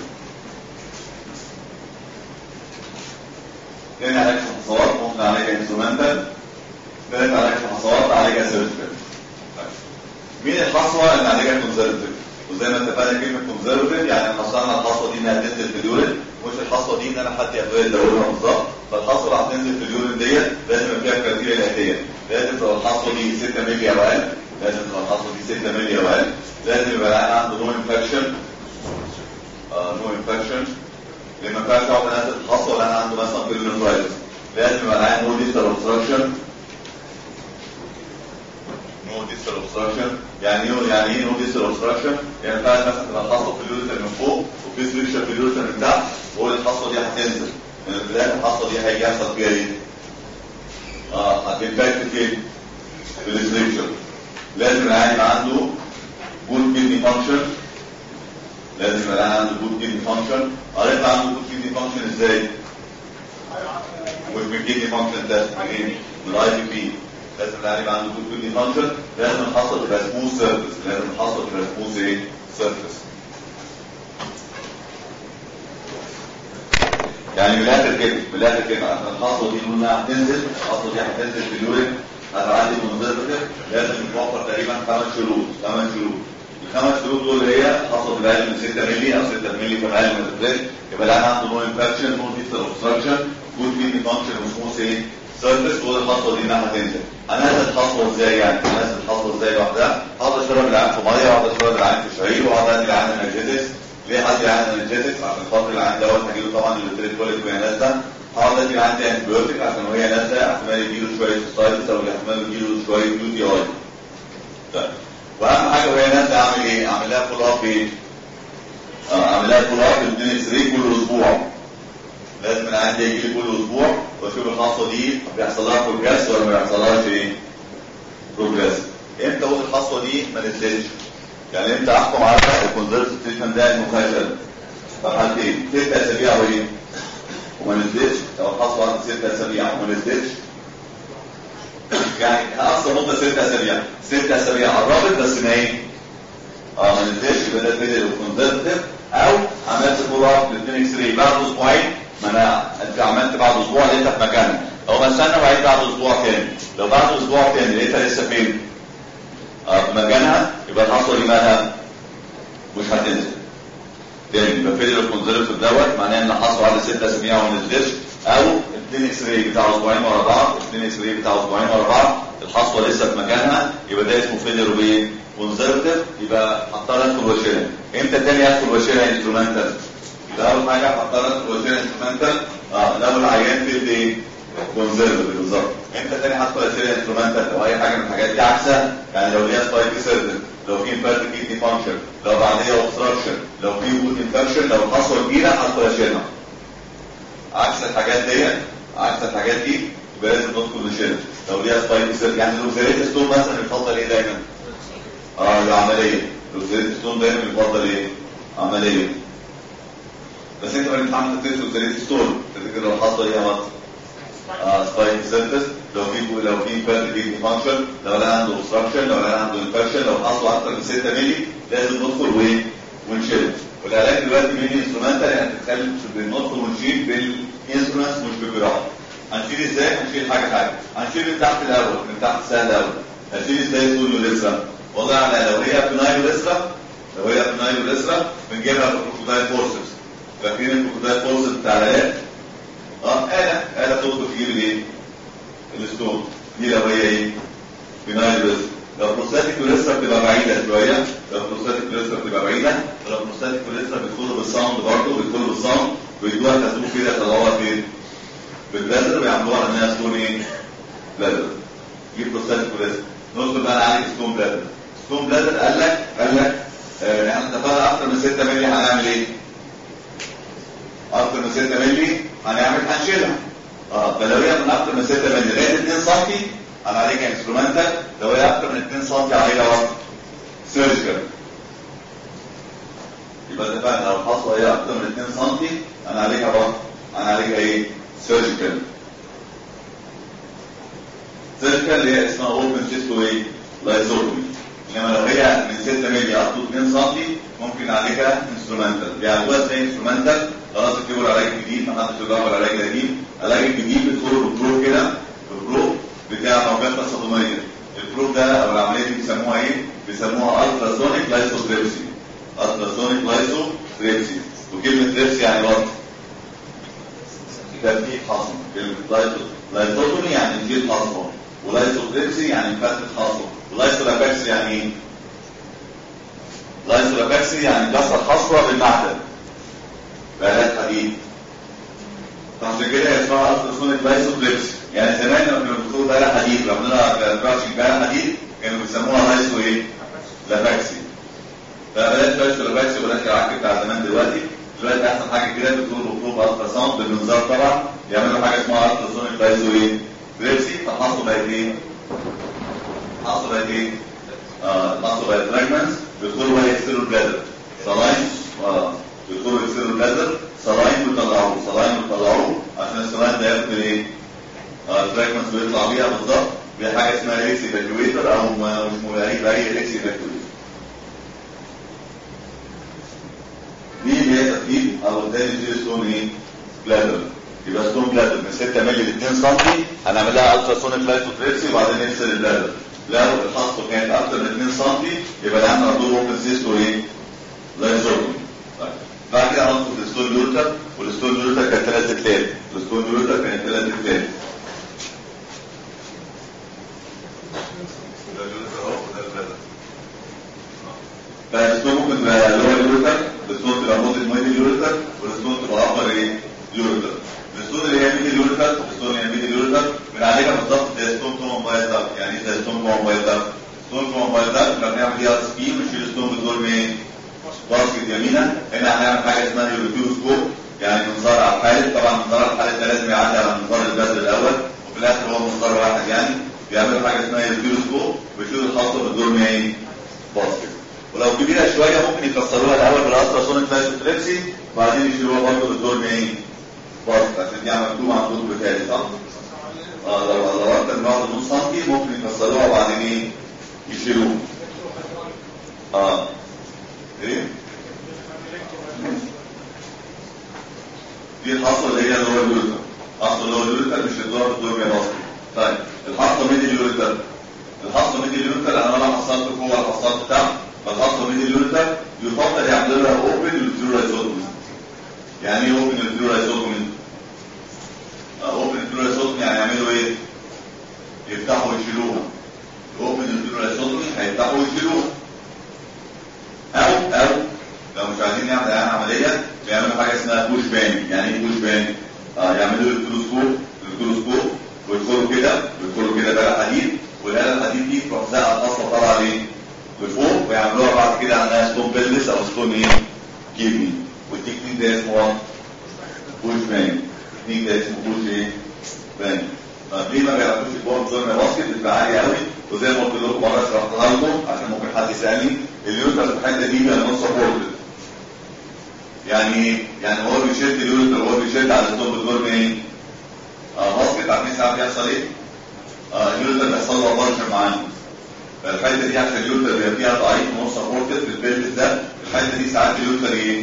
S2: تاني علاج الحصوات ممكن اعالجها انسترومنتال تالت علاج الحصوات اعالجها سيرجيكال مين الحصوه اللي نعالجها كونزرفتيف وزي ما اتفقنا كلمه كونزرفتيف يعني نصرنا الحصوه دي انها تنزل في اليورين مش الحصوه دي ان انا حد ياخدها يدورها بالظبط فالحصوه اللي هتنزل في اليورين ديت لازم يبقى فيها الكريتيريا الاتيه لازم تبقى الحصوه دي 6 مللي او اقل لازم تبقى الحصوه دي 6 مللي او اقل لازم يبقى العيان عنده نو انفكشن نو انفكشن لما ينفعش اقعد انزل الحصوه لان عنده مثلا بيرنفرايتس لازم يبقى العيان نو ديستال اوبستراكشن نو ديستال اوبستراكشن يعني ايه يعني ايه نو ديستال اوبستراكشن يعني ما ينفعش مثلا تبقى الحصوه في اليوريتر من فوق وفي سليكشن في اليوريتر من تحت وهو الحصوه دي هتنزل من البدايه الحصوه دي هيجي يحصل فيها ايه؟ اه هتنفكت فين؟ في السليكشن لازم العيان يبقى عنده جود كيدني فانكشن لازم يبقى العيان عنده جود كيدني فانكشن قريت عنده جود كيدني فانكشن ازاي؟ مش من كيدني فانكشن تيست منين؟ من الاي بي بي لازم العيان يبقى عنده جود كيدني فانكشن لازم الحصوه تبقى سموث سيرفيس لازم الحصوه تبقى سموث ايه؟ سيرفيس يعني من الاخر كده من الاخر كده عشان الحصوه دي لونها هتنزل الحصوه دي هتنزل في اليورين هتبقى عندي كونزرفتيف لازم نوفر تقريبا خمس شروط خمس شروط الخمس شروط دول هي حصل اقل من 6 مللي او 6 مللي في اقل من الفريش يبقى العيان عنده نو انفكشن نو ديستال اوبستراكشن جود كيدني فانكشن وسموث ايه سيرفيس وهو الحصوه دي انها هتنزل هنزل الحصوه ازاي يعني هنزل الحصوه ازاي لوحدها هقعد اشرب العين في ميه وهقعد اشرب العين في شعير وهقعد ادي العين انرجيتكس ليه حد العين انرجيتكس عشان خاطر العين دوت هجيله طبعا الليتريت كواليتي وهي نازله هقعد ادي العين دي انتبيوتيك عشان وهي نازله احتمال يجيله شويه سايتس او احتمال يجيله شويه يو تي اي طيب واهم حاجه وهي نازله اعمل ايه؟ اعمل لها فول اب ايه؟ اه اعمل لها فول اب بالدين اكس راي كل اسبوع لازم العيان ده يجي لي كل اسبوع واشوف الحصوه دي بيحصل لها بروجريس ولا ما بيحصلهاش ايه؟ بروجريس امتى اقول الحصوه دي ما نزلتش؟ يعني امتى احكم على الكونزرفتيف تريتمنت ده انه فشل؟ فحالتين ست اسابيع وايه؟ وما نزلتش لو الحصوه عندي ست اسابيع وما نزلتش يعني اقصى مده ست اسابيع ست اسابيع قربت بس ما ايه؟ اه ما نزلتش يبقى ده فيديو كونزرفتيف او عملت فول اب للاثنين اكس راي بعد اسبوعين ما انا انت عملت بعد اسبوع لقيتها في مكانها او ما استنى وعيد بعد اسبوع تاني لو بعد اسبوع تاني لقيتها لسه فين؟ اه في مكانها يبقى الحصوه دي مالها مش هتنزل تاني يبقى فيديو كونزرفتيف دوت معناه ان الحصوه بعد ست اسابيع وما نزلتش او الاثنين اكس راي بتاع اسبوعين ورا بعض الاثنين اكس راي بتاع اسبوعين ورا بعض الحصوه لسه في مكانها يبقى ده اسمه فيديو بايه؟ كونزرفتيف يبقى هضطر ادخل واشيلها امتى تاني ادخل واشيلها انسترومنتال يبقى اول حاجه هضطر ادخل واشيلها انسترومنتال اه لو العيان في ايه؟ كونزرفتيف بالظبط امتى تاني هدخل اشيلها انسترومنتال لو اي حاجه من الحاجات دي عكسها يعني لو ليها سبايك سيرفن لو في انفيرت كيدني فانكشن لو بعديها اوبستراكشن لو في وود انفكشن لو الحصوه كبيره هدخل اشيلها عكس الحاجات دي عكس الحاجات دي يبقى لازم ندخل نشيلها لو ليها سبايك سيرفن يعني لو زريت ستون مثلا يفضل ايه دايما؟ اه العمليه الاوكساليت ستون دايما يفضل ايه؟ عمليه بس انت لما بتعمل تيست اوكساليت ستون تفتكر لو حصل ايه يا مصر؟ اه سبايك سيرفيس لو في لو في فرد كيدني فانكشن لو لا عنده اوبستراكشن لو لا عنده انفكشن لو حصل اكتر من 6 مللي لازم ندخل وايه؟ ونشيل والعلاج دلوقتي مين انسترومنتال يعني تتخيل بندخل ونشيل بالانسترومنتس مش بالجراحه هنشيل ازاي؟ هنشيل حاجه حاجه هنشيل من تحت الاول من تحت السهل الاول هنشيل ازاي سولو لسه والله على لو هي بنايل لسه لو هي بنايل لسه بنجيبها بالكروكودايل فورسز فاكرين الكروكودايل فورسز بتاع العلاج؟ اه آلة آلة تدخل تجيب الايه؟ الستون دي لو هي ايه؟ بنايل لسه لو بروستاتيك لسه بتبقى بعيده شويه لو بروستاتيك لسه بتبقى بعيده لو بروستاتيك لسه بيدخلوا بالساوند برضه بيدخلوا بالساوند ويدوها خازوق كده يطلعوها فين؟ بالبلازر ويعملوها انها ستون ايه؟ بلازر جيب بروستاتيك لسه ندخل بقى نعالج ستون بلازر ستون بلازر قال لك قال لك آه، احنا اتفقنا اكتر من 6 مللي هنعمل ايه؟ اكتر من 6 مللي هنعمل هنشيلها اه فلو هي من اكتر من 6 مللي لغايه 2 سم هنعالجها انسترومنتال لو هي اكتر من 2 سم هعالجها وقت سيرجيكال يبقى اتفقنا لو الحصوه هي اكتر من 2 سم هنعالجها وقت هنعالجها ايه؟ سيرجيكال سيرجيكال اللي هي اسمها اوبن سيستو ايه؟ لايزوتومي انما لو هي من 6 مللي up to 2 سم ممكن نعالجها انسترومنتال بيعالجوها ازاي انسترومنتال خلاص اكتبوا العلاج الجديد ما حدش يدور على العلاج القديم العلاج الجديد بتدخلوا بالبروب كده بالبروب بتاع موجات تصادميه البروب ده او العمليه دي بيسموها ايه؟ بيسموها التراسونيك لايسوتريبسي التراسونيك لايسوتريبسي وكلمه تريبسي يعني وقت ترتيب حصن كلمه لايسو لايسوتومي يعني تشيل حصوه ولايسوتريبسي يعني فتح حصوه ولايسولاباكسي يعني ايه؟ لايسولاباكسي يعني كسر حصوه بالمعدن بآلات حديد فعشان كده هي اسمها التراسونيك لايسوتريبسي يعني زمان لما كانوا بيدخلوا بآلة حديد لو عملنا كراشنج بآلة حديد كانوا بيسموها لايسو ايه؟ لاباكسي فبلاش لايسو لاباكسي وبلاش العك بتاع زمان دلوقتي دلوقتي احسن حاجه كده بتقول مطلوب الترا ساوند بالمنظار طبعا يعملوا حاجه اسمها التراسونيك لايسو ايه؟ تريبسي فحصوا بقت ايه؟ حصوا بقت ايه؟ اه حصوا بقت فراجمنتس بيدخلوا بقى يغسلوا البلادر صلاين اه بيدخلوا يغسلوا البلادر صلاين ويطلعوه صلاين ويطلعوه عشان الصلاين ده ياخد ايه؟ الفراجمنتس بيطلع بيها بالظبط بحاجه اسمها ريكس ايفاكيويتر او ما- مش ملاقي بقى هي ريكس ايفاكيويتر دي اللي هي ترتيب او الثاني دي ستون ايه؟ بلادر يبقى ستون بلادر من 6 مللي ل 2 سم هنعمل لها الترا سونيك لايتوتريبسي وبعدين نغسل البلادر لو الحصه كانت اكتر من 2 سم يبقى نعمل على طول اوبن سيستو ايه؟ لايزوتومي طيب بعد كده هندخل في الستون يورتر والستون يورتر كانت ثلاث تلات الستون يورتر كانت ثلاث تلات ده اليورتر اهو وده البلادر فالستون ممكن تبقى لور يورتر الستون تبقى موديل ميدل يورتر والستون تبقى ابر ايه يورتر الستون اللي هي ميدل يورتر الستون اللي هي ميدل يورتر بنعالجها بالظبط زي ستون كوم موبايل دارك يعني ايه زي ستون كوم موبايل دارك ستون كوم موبايل دارك لما بنعمل فيها سبين ونشيل ستون بالدور ايه باسكت يمينا هنا هنعمل حاجه اسمها يوروتيوسكوب يعني منظار على الحالب طبعا منظار على الحالب ده لازم يعدي على منظار البذر الاول وفي الاخر هو منظار واحد يعني بيعملوا حاجه اسمها يوروتيوسكوب ويشيلوا الخاصه بالدور ايه باسكت ولو كبيره شويه ممكن يكسروها الاول بالالترا سونيك لايسوتريبسي وبعدين يشيلوها برضه بالدور ايه باسكت عشان دي مكتوبه على الدور بتاعي صح؟ اه لو لو اكتر من واحد ونص سنتي ممكن يكسروها وبعدين ايه يشيلوها اه ايه دي الحصه اللي هي اللور يوريتر الحصه اللور يوريتر مش الدور الدور يا مصري طيب الحصه ميدل يوريتر الحصه ميدل يوريتر انا لما حصلت جوه الحصات بتاعه فالحصه ميدل يوريتر يفضل يعملوا لها اوبن الفلورايزوتومي يعني ايه اوبن الفلورايزوتومي؟ اوبن الفلورايزوتومي يعني يعملوا ايه؟ يفتحوا ويشيلوها اوبن الفلورايزوتومي هيفتحوا ويشيلوها او او لو مش عايزين نعمل يعني عمليه بيعملوا حاجه اسمها بوش بان يعني ايه بوش بان؟ اه يعملوا الكلوسكوب الكلوسكوب ويدخلوا كده ويدخلوا كده بقى حديد والاله الحديد دي تروح زقه القصه طالعه ليه؟ لفوق ويعملوها بعد كده على ستون بيلس او ستون ايه؟ كيدني والتكنيك ده اسمه ايه؟ بوش بان التكنيك ده اسمه بوش ايه؟ بان طب ليه ما بيعرفوش يبقوا بزون باسكت بتبقى عاليه قوي وزي ما قلت لكم مره شرحتها لكم عشان ممكن حد يسالني اليوتر في الحته دي بيبقى نص سبورتد يعني يعني هو بيشد اليوتر وهو بيشد على التوب الدور ايه؟ اه باسكت عارفين ساعات بيحصل ايه؟ اه اليوتر بيحصل له ابارشن معانا فالحته دي عشان اليوتر بيبقى فيها ضعيف ونص سبورتد في البيلت ده الحته دي ساعات اليوتر ايه؟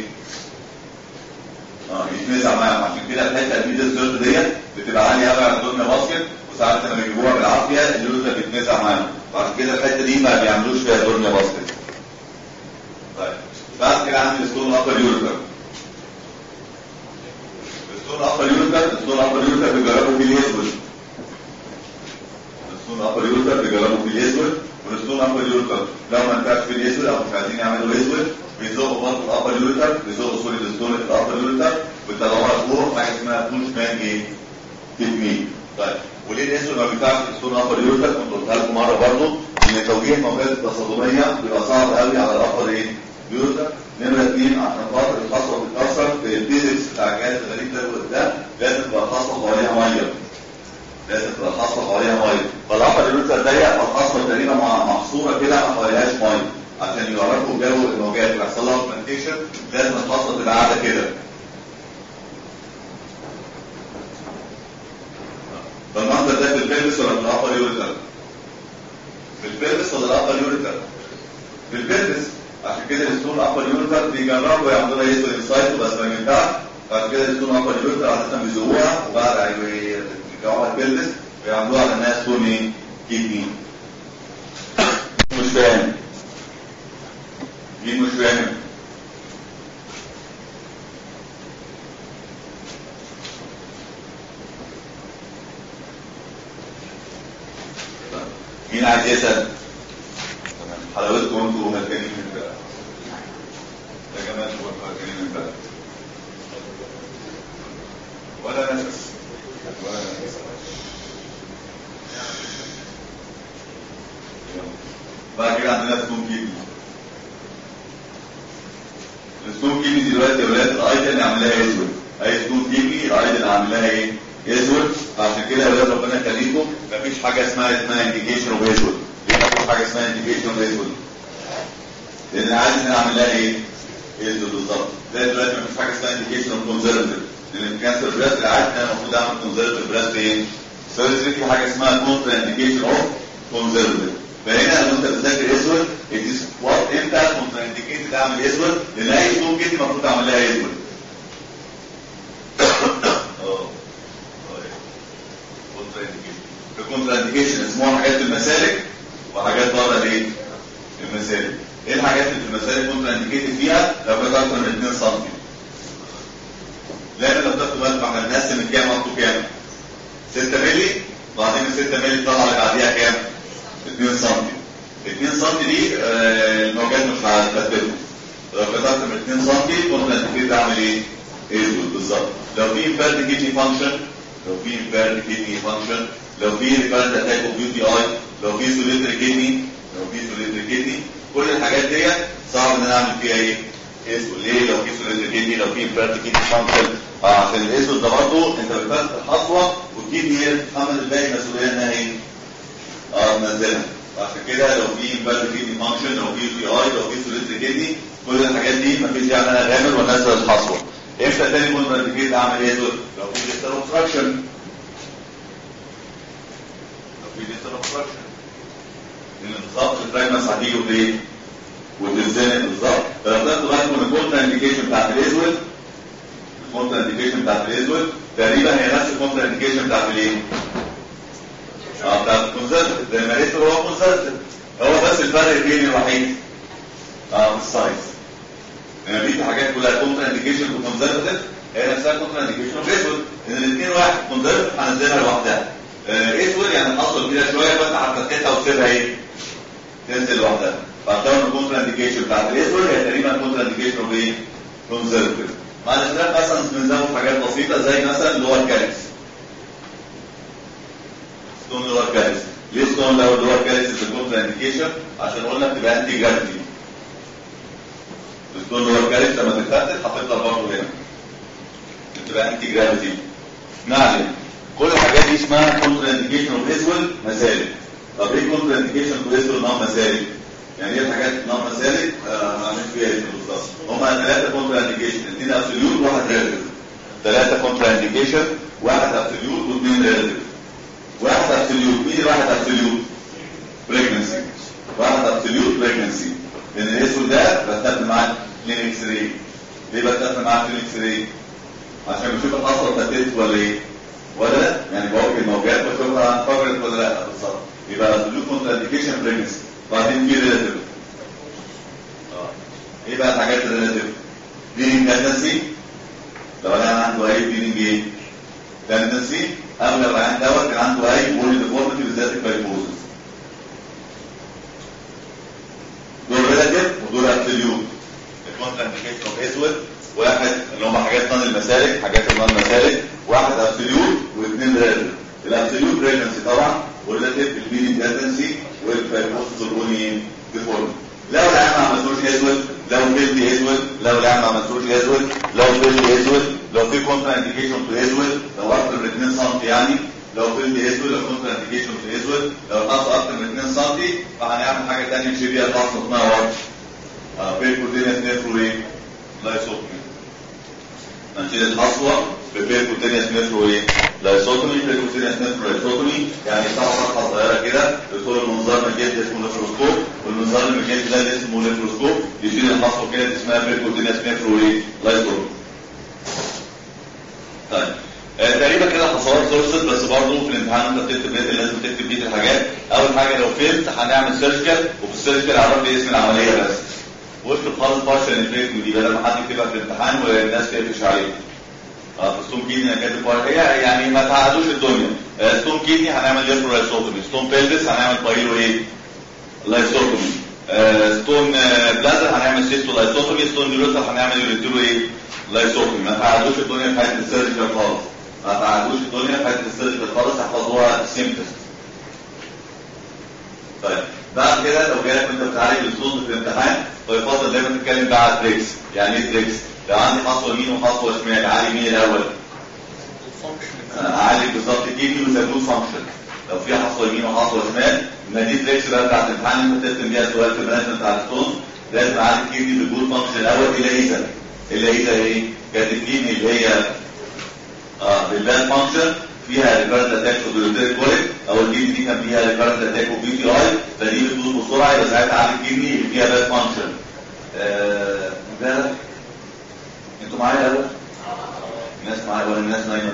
S2: اه يتنزع معاهم عشان كده الحته الميدل سيرت ديت بتبقى عاليه قوي على الدنيا باسكت وساعات لما بيجيبوها بالعافيه اليوتر بيتنزع معاهم وعشان كده الحته دي ما بيعملوش فيها دنيا باسكت طيب بعد كده عندي الستون ابر يوتر الستون ابر يوتر الستون ابر يوتر بيجربوا فيه الاسود الستون ابر يوتر بيجربوا فيه الاسود والستون ابر يوتر لو ما نفعش فيه الاسود او مش عايزين يعملوا اسود بيزقوا برضه الابر يوتر بيزقوا سوري الستون في الابر يوتر ويطلعوها فوق حاجه اسمها بوش مان ايه؟ تكنيك طيب وليه الاسود ما بينفعش في الستون ابر يوتر كنت قلتها لكم مره برضه ان توجيه الموجات التصادميه بيبقى صعب قوي على الابر ايه؟ يوتر نمرة اثنين عشان خاطر الخصوة بتتأثر في الفيزيكس بتاع الجهاز الغريب ده ده لازم تبقى الخصوة حواليها مية لازم تبقى الخصوة حواليها مية فالأبر اليوتر ضيق فالخصوة تقريبا مع- محصورة كده ما حواليهاش مية عشان يعرفوا جو الموجات ويحصل لها اوجمنتيشن لازم الخصوة تبقى قاعدة كده فالمنظر ده في البلبس ولا في الأبر يوتر؟ في البلبس ولا الأبر يوتر؟ في البلبس عشان كده الستون ابر يورتر بيجربوا يعملوا لها يسوي انسايت بس ما ينفعش بعد كده الستون ابر يورتر عاده بيزوقوها وبعد يرجعوها البلبس ويعملوها على انها ستون ايه؟ كيدني مش فاهم مين مش فاهم؟ مين عايز يسأل؟ تمام. حلاوتكم انتوا مكانين من بقى يا جماعه انتوا مكانين من بقى ولا نفس ولا نفس بعد كده عندنا ستون كيدني الستون كيدني دلوقتي يا ولاد الايدل اللي عاملاها اسود اي ستون كيدني الايدل اللي عاملاها ايه؟ اسود عشان كده يا ولاد ربنا يخليكم مفيش حاجه اسمها اسمها انديكيشن اوف اسود ليه مفيش حاجه اسمها انديكيشن اوف اسود؟ لان عايز ان اعمل لها ايه؟ اسود بالظبط زي دلوقتي مفيش حاجه اسمها انديكيشن اوف كونزرفتيف لان الكانسر بريست عارف ان انا المفروض اعمل كونزرفتيف بريست ايه؟ سيرجري في حاجه اسمها كونترا انديكيشن اوف كونزرفتيف فهنا لما انت بتذاكر اسود اتس وات امتى كونترا انديكيتد اعمل اسود لان اي ستون كده المفروض اعمل لها اسود اه كونترا انديكيشن الكونترا انديكيشن اسمها حاجات في المسالك وحاجات بره الايه؟ المسالك ايه الحاجات اللي في المسالك كونترا انديكيتد فيها لو كانت اكتر من 2 سم لان لو تاخدوا بالكم احنا بنقسم الكام وقته كام 6 مللي وبعدين ال 6 مللي طلع اللي بعديها كام 2 سم 2 سم دي آه، الموجات مش هتثبتهم لو كانت اكتر من 2 سم كنت هتبتدي تعمل ايه؟ اسود بالظبط لو في امبيرد كيدني فانكشن لو في امبيرد كيدني فانكشن لو في ريفرد اتاك اوف يو تي اي لو في سوليتري كيدني لو في سوليتري كيدني كل الحاجات ديت صعب ان انا اعمل فيها ايه؟ اسود ليه لو في سوليتري كيدني لو في امبيرد كيدني فانكشن اه عشان الاسود ده برضه انت بتفتح الحصوه والكيدني هي اللي بتتحمل الباقي مسؤوليه انها ايه؟ اه منزلها عشان كده لو في امبيرد كيدني فانكشن لو في تي اي لو في سوليتري كيدني كل الحاجات دي مفيش داعي ان انا اغامر وانزل الحصوه امتى تاني كنت انديكيت اعمل ايه اسود؟ لو في ديستال اوبستراكشن لو في ديستال اوبستراكشن لان بالظبط الفراجمنتس هتيجي بايه؟ وتتزنق بالظبط فلو تاخدوا بالكم من الكونترا انديكيشن بتاعت الاسود الكونترا انديكيشن بتاعت الاسود تقريبا هي نفس الكونترا انديكيشن بتاعت الايه؟ اه بتاعت الكونسرفتيف زي ما لقيت هو كونسرفتيف هو بس الفرق بين الوحيد اه في السايز لان دي حاجات كلها كونترا انديكيشن وكونسرفتيف هي نفسها كونترا انديكيشن واسود ان الاثنين واحد كونسرفتيف هنزلها لوحدها آه، اسود يعني الحصوه كبيره شويه فانت هتفتحها وتسيبها ايه؟ تنزل لوحدها فهتلاقوا ان الكونترا انديكيشن بتاعت الاسود هي تقريبا كونترا انديكيشن اوف ايه؟ كونسرفتيف مع الاختلاف مثلا بنزود حاجات بسيطه زي مثلا لور كالكس ستون لور كالكس ليه ستون لو لور كالكس في الكونترا انديكيشن عشان قلنا بتبقى انتي جرافيتي الستون لور كالكس لما تتفتت هتفضل برضه هنا بتبقى انتي جرافيتي ما علينا كل الحاجات دي اسمها كونتر انديكيشن اوف اسول مسالك طب ايه كونتر انديكيشن اوف اسول نوع مسالك يعني ايه الحاجات نوع مسالك آه هعمل فيها ايه بالظبط هما ثلاثه كونتر انديكيشن اثنين ابسوليوت وواحد ريلاتيف ثلاثه كونتر انديكيشن واحد ابسوليوت واثنين ريلاتيف واحد ابسوليوت مين واحد ابسوليوت بريجنسي واحد ابسوليوت بريجنسي لان الاسود ده بستخدم معاه كلين اكس راي ليه بستخدم معاه كلين اكس راي عشان بشوف الحصوه اتفتت ولا ايه ولا لا يعني بوجه الموجات بشوفها انفجرت ولا لا بالظبط يبقى ابسوليوت كونترانديكيشن بريجنسي بعدين في ريلاتيف ايه بقى الحاجات الريلاتيف بليدنج تندنسي لو انا عنده اي بليدنج ايه تندنسي او لو العيان دوت كان عنده اي بولي ديفورميتي بالذات الفايبروزس دول ريلاتيف ودول ابسوليوت الكونترانديكيشن اوف اسود واحد اللي هم حاجات نون المسالك حاجات النون مسالك واحد ابسوليوت واثنين ريلاتيف الابسوليوت بريجنسي طبعا والريلاتيف البيلينج تندنسي والفايبروزس والبولي ديفورميتي لو العيان ما عملتوش اسود لو فيلد اسود لو العيان ما عملتوش اسود لو فيلد اسود لو في كونترا انديكيشن في اسود لو اكتر من 2 سم يعني لو فيلد اسود لو كونترا انديكيشن في اسود لو القص اكتر من 2 سم فهنعمل حاجه ثانيه نشيل بيها القص اسمها وات بيركوتينيس نيفرو ايه لايسوتومي هنشيل الحصوه ببيركوتينيس نيفرو ايه لايسوتومي بيركوتينيس نيفرو لايسوتومي يعني طبعا فتحه صغيره كده يدخل المنظار من الجلد اسمه نيفروسكوب والمنظار من الجلد ده اللي اسمه نيفروسكوب يشيل الحصوه كده اسمها بيركوتينيس نيفرو ايه لايسوتومي طيب آه تقريبا كده حصوات خلصت بس برضه في الامتحان انت بتكتب بيت لازم تكتب بيت الحاجات اول حاجه لو فهمت هنعمل سيرجيكال وفي السيرجيكال عرف لي اسم العمليه بس واكتب خالص بارشل انفيكت دي بدل ما حد يكتبها في الامتحان والناس تقفش عليه اه ستون كيدني انا كاتب هي يعني ما تعقدوش الدنيا آه ستون كيدني هنعمل ليفرو لايسوتومي ستون بيلفس هنعمل بايلو ايه لايسوتومي آه ستون آه بلازر هنعمل سيستو لايسوتومي ستون يوريثر هنعمل يوريترو ايه لايسوتومي ما تعقدوش الدنيا في حته السيرجيكال خالص ما تعقدوش الدنيا في حته السيرجيكال خالص احفظوها سيمبلست طيب بعد كده لو جالك وانت بتعالج الصوت في الامتحان فيفضل دايما تتكلم بقى على التريكس يعني ايه تريكس لو عندي حصوه يمين وحصوه شمال اعالج مين الاول اعالج بالظبط كيدي وزادوه فانكشن لو في حصوه يمين وحصوه شمال ما دي تريكس بقى بتاعت الامتحان انت تكتب بيها سؤال في المانجمنت بتاع الستون لازم اعالج كيدي بالجود فانكشن الاول الى اذا الى اذا ايه كانت الكيدني اللي هي اه بالباد فانكشن فيها ريفرنس اتاك ودولوتيري كوليك او الكيدني دي كان فيها ريفرنس اتاك وبي تي اي فدي بتدوس بسرعه يبقى ساعتها اعالج الكيدني اللي فيها باد فانكشن آه ده انتوا معايا يا الناس معايا ولا الناس نايمه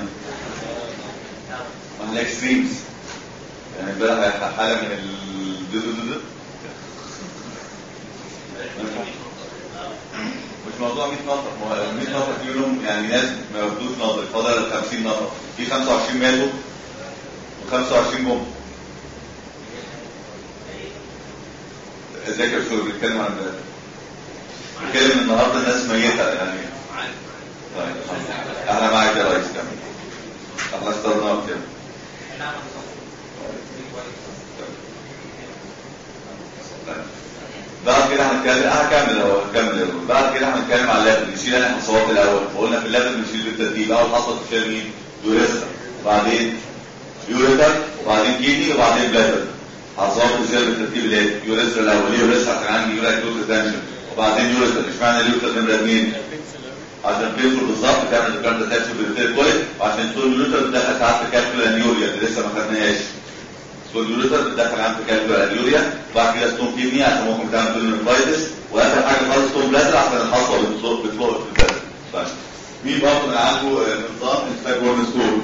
S2: ما الاكستريمز يعني امبارح حاله من ال مش موضوع 100 نفر ما هو 100 نفر فيهم يعني ناس ما ياخدوش نظر فاضل 50 نفر في 25 ماتوا و25 جم ذاكر شو بيتكلم عن ده بيتكلم النهارده الناس ميته يعني طيب احنا معاك يا ريس كمل احنا اخترناك كده بعد كده هنتكلم هكمل اهو هكمل بعد كده هنتكلم على الليفل نشيل انا الحصوات الاول وقلنا في الليفل نشيل بالترتيب اول حصوه تشيل مين؟ يوريثر وبعدين يوريثر وبعدين كيدني وبعدين بلادر حصوات تشيل بالترتيب اللي يوريثر الاول ليه يوريثر عشان عندي يورايك دوز ريتنشن وبعدين يوريثر اشمعنى اليوريثر نمره اثنين؟ عشان بيدخل بالظبط تعمل الكارت تاتش بالتير كويس وعشان تقول اليوريثر بتدخل ساعات في كالكولا نيوريا اللي لسه ما خدناهاش واليوريثر بتدخل عند كالكولا اليوريا وبعد كده ستون كيدني عشان ممكن تعمل بيلونفايتس واخر حاجه خالص ستون بلازر عشان الحصوه بتفوق بتفوق في البلازر طيب مين برضه من عنده نظام الستاج وورن سكول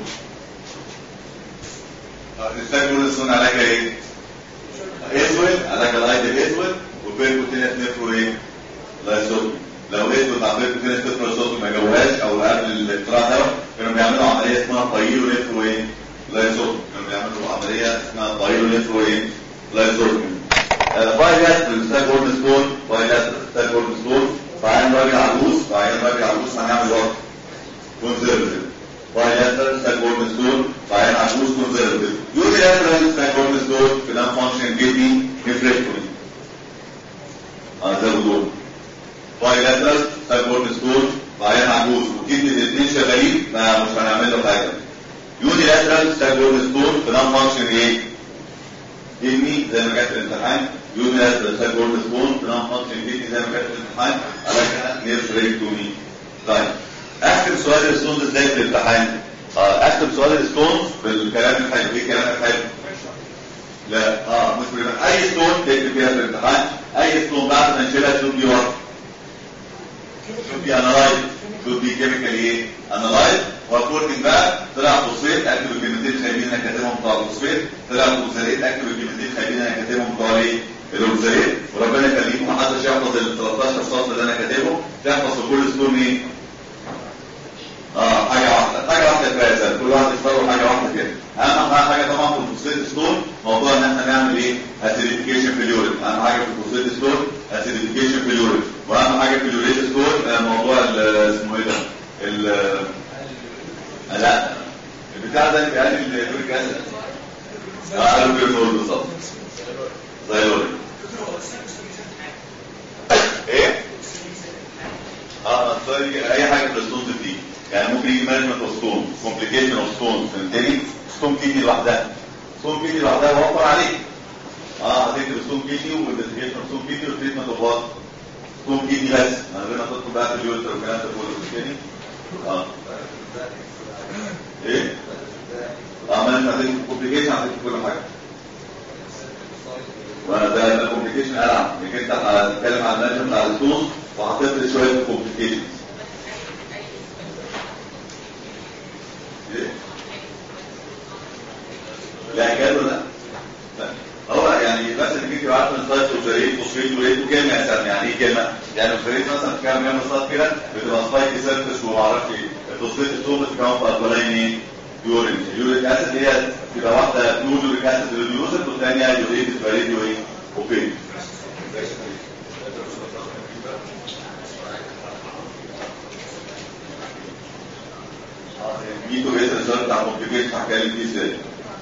S2: الستاج وورن سكول علاجها ايه؟ اسود علاجها الايد اسود وبيركوتينيس نيفرو ايه؟ لايسوتومي لو اسود مع بيركوتينيس نيفرو لايسوتومي ما جابوهاش او قبل الاختراع ده كانوا بيعملوا عمليه اسمها بايلو نيفرو ايه؟ لايسوتومي كانوا بيعملوا عمليه اسمها بايلو نيفرو ايه؟ لايسوتومي بايلاترال ستاج وورن سكول بايلاترال ستاج وورن سكول بعدين راجل عجوز بعدين راجل عجوز هنعمل وقت كونسرفتيف بايلاترال ستاج وورن سكول بعدين عجوز كونسرفتيف يونيلاترال ستاج وورن سكول كلام فانكشن كيدني نفريكتومي اه ده بدور بايلاترال ستاج وورن سكول بعدين عجوز وكيدني الاثنين شغالين ما مش هنعمل له حاجه يونيلاترال ستاجورد ستون في نون فانكشن ايه؟ كدني زي ما جت في الامتحان يونيلاترال ستاجورد ستون في نون فانكشن كدني زي ما جت في الامتحان علاجها نيرفريكتومي طيب اكتب سؤال الستونز ازاي في الامتحان؟ اه اكتب سؤال الستونز بالكلام الحلو ايه الكلام الحلو؟ لا اه مش بيبقى اي ستون تكتب فيها في الامتحان اي ستون بعد ما نشيلها تشوف دي ورا should be analyzed should be chemically ايه analyzed واكوردنج بقى طلع فوسفيت اكتب الكلمتين خايبين انا كاتبهم بتوع الفوسفيت طلع اوكساليت اكتب الكلمتين خايبين انا كاتبهم بتوع ايه الاوكساليت وربنا يخليكم ما حدش يحفظ ال 13 سطر اللي انا كاتبهم تحفظ في كل ستون ايه اه حاجه واحده حاجه واحده كفايه كل واحد يختار حاجه واحده كده اهم حاجه طبعا في الفوسفيت ستون موضوع ان احنا نعمل ايه اسيديفيكيشن في اليورين اهم حاجه في الفوسفيت ستون اسيديفيكيشن في اليورين واهم حاجه في اليوريت ستون موضوع اسمه ايه ده ال لا البتاع ده اللي بيقلل اليوريك اسيد اه البيرنول بالظبط زي الوريك ايه اه سوري اي حاجه في الستونز دي يعني ممكن يجي مانجمنت اوف ستون كومبليكيشن اوف ستون فهمتني ستون كيدني لوحدها ستون كيدني لوحدها وفر عليك اه هتكتب ستون كيدني وانفستيجيشن اوف ستون كيدني وتريتمنت اوف وات ستون كيدني بس من غير ما تدخل بقى في اليوتر والكلام ده كله فهمتني اه ايه اه ما انت هتكتب كومبليكيشن هتكتب كل حاجه وانا ده الكومبليكيشن العب انك انت هتتكلم عن المانجمنت على الستون وهتفرق شويه كومبليكيشنز لا جاله لا هو يعني بس انك انت عارف ان سايت اوبزريت فوسفيت وريت وكلمه اساسا يعني ايه كلمه؟ يعني اوبزريت مثلا في كام جنب سايت كده بتبقى سبايك سيرفيس وما اعرفش ايه الفوسفيت ستون بتتكون في اكوالين ايه؟ يورين اليوريك اسيد هي تبقى واحده بلو يوريك اسيد ريديوسد والثانيه يوريت فاريديو ايه؟ اوبين ميتو بيت الريزلت بتاع كومبليكيشن هتكلم فيه ازاي؟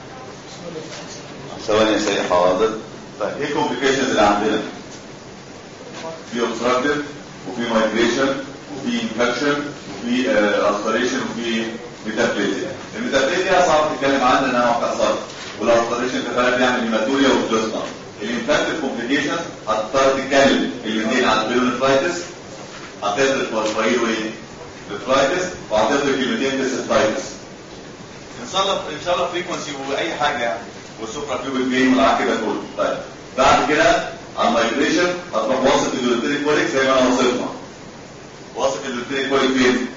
S2: ثواني يا سيدي حاضر طيب ايه الكومبليكيشنز اللي عندنا؟ في اوبستراكتيف وفي مايجريشن وفي انفكشن وفي الستريشن وفي ميتابليزيا الميتابليزيا صعب تتكلم عنها انها واحده صرف والالستريشن كفايه بيعمل هيماتوريا وبلوسما الانفكتيف كومبليكيشنز هتضطر تتكلم الاثنين عن البيرونفرايتس هتدرس والفايرو ايه؟ نفرايتس وهتدرس كلمتين ديسفرايتس ان شاء الله ان شاء الله فريكونسي واي حاجه يعني والسوبرا فيوبل بين والعك كده كله طيب بعد كده على المايجريشن هتروح واصل اليوريتريك كوليك زي ما انا وصفنا واصل اليوريتريك كوليك فين؟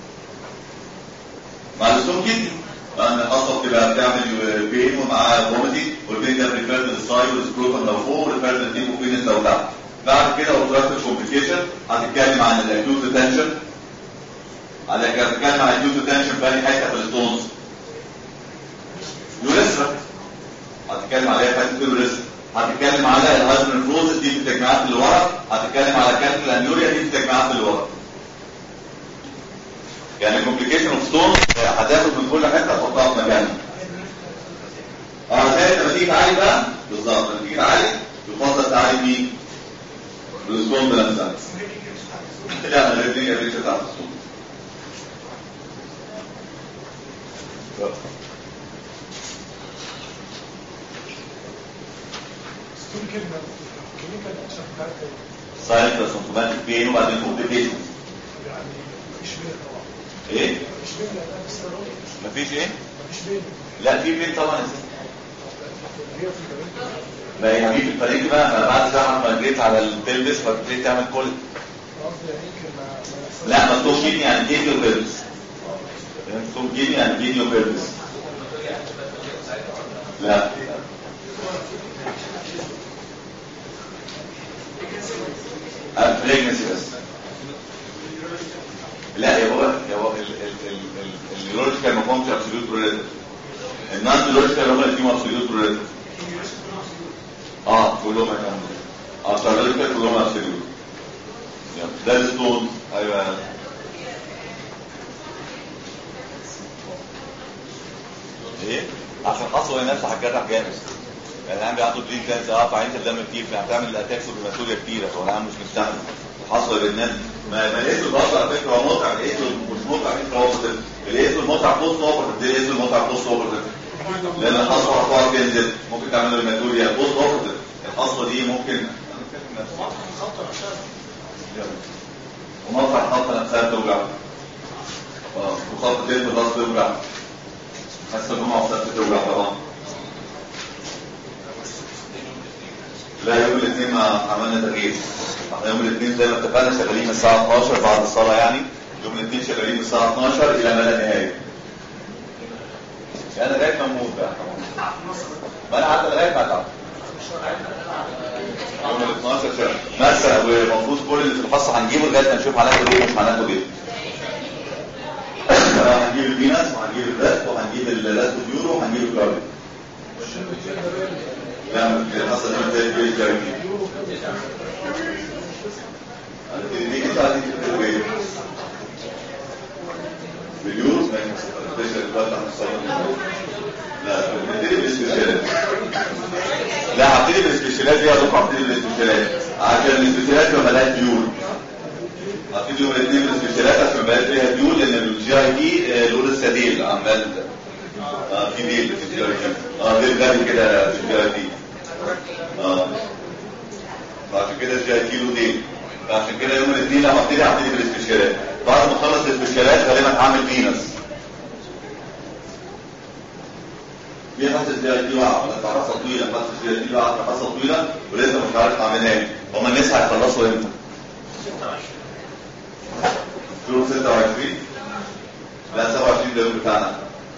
S2: مع الستون كيدني لان الحصه بتبقى بتعمل بين ومعاها فوميتي والبين ده ريفيرد للسايد والسكروتم لو فوق وريفيرد للديبوفينس لو تحت بعد كده اوبستراكتيف كومبليكيشن هتتكلم عن الاكيوت ريتنشن على هتتكلم عن الاكيوت ريتنشن في انهي حته في الستونز يوريثرا هتتكلم عليها فاتت اليوريثرا هتتكلم على الهايدرونفروزس دي في التجميعات اللي ورا هتتكلم على كانت الانيوريا دي في التجميعات اللي ورا يعني كومبليكيشن اوف ستون هتاخد من كل حته تحطها في مكانها اه زي لما تيجي تعالج بقى بالظبط لما تيجي تعالج يفضل تعالج مين؟ الستون بنفسها لا ما الريتنج ابريتش بتاعت الستون سايلنت اسيمتوماتيك بين وبعدين كومبليكيشنز ايه؟ مفيش ايه؟ لا في بين طبعا ما هي في الفريق بقى ما بعد ساعه ما جيت على البلبس فبتبتدي تعمل كل لا مكتوب جيني يعني جيني وبلبس مكتوب جيني يعني جيني وبلبس لا البريجنسي بس لا يا هو يا هو اليورولوجيكال ما فهمش ابسوليوت بريدر الناس اليورولوجيكال هم اللي فيهم ابسوليوت بريدر اه كلهم هيفهموا اه السيرولوجيكال كلهم ابسوليوت ده الستون ايوه ايه عشان حصوه نفسه هتجرح جامد يعني العيان عنده دريم كانسر اه فعينة الدم كتير فهتعمل اتاكس وبيماتوريا كتيره فهو العيان مش مستحمل حصل يا بنات ما ما لقيته برضه على فكره هو متعب لقيته مش متعب انترا اوبرتيف لقيته المتعب بوست اوبرتيف ليه لقيته المتعب بوست اوبرتيف لان الحصوه هتقعد تنزل ممكن تعمل له هيماتوريا بوست اوبرتيف الحصوه دي ممكن ومقطع الخط نفسها بتوجع اه وخط الجلد الراس بيوجع حاسه الجمعه وسبت بتوجع طبعا لا يوم الاثنين ما عملنا تغيير احنا يوم الاثنين زي ما اتفقنا شغالين من الساعه 12 بعد الصلاه يعني يوم الاثنين شغالين من الساعه 12 الى ما لا نهايه انا لغايه ما اموت بقى ما انا قعدت لغايه ما اتعب يوم ال 12 شهر مثلا ومفروض كل اللي في الحصه هنجيبه لغايه ما نشوف هناخد ايه مش هناخد ايه هنجيب الفينس وهنجيب الريست وهنجيب الريست بيورو وهنجيب الكارديو لا الحصه دي زي الجيش جاي دي كده عايزين تكتبوا ايه؟ باليورو ما ينفعش الوقت عن الصلاه لا نبتدي بالسبيشالات لا هبتدي بالسبيشالات دي يا دكتور هبتدي بالسبيشالات عشان السبيشالات ما مالهاش ديول هبتدي يوم الاثنين بالسبيشالات عشان ما فيها ديول لان الجي اي تي لون السديل عمال اه في ديل في الجي اي تي اه ديل غبي كده في الجي اي تي اه فعشان كده الجي اي تي له ديل فعشان كده يوم الاثنين لما ابتدي هبتدي بالسبيشالات بعد ما اخلص السبيشالات غالبا هعمل فينس في حصه الجي اي تي وقع ولا حصه طويله حصه الجي اي تي وقع حصه طويله ولسه مش عارف اعملها ايه هم الناس هيخلصوا امتى؟ 26 شهور 26 لا 27 ده اليوم بتاعنا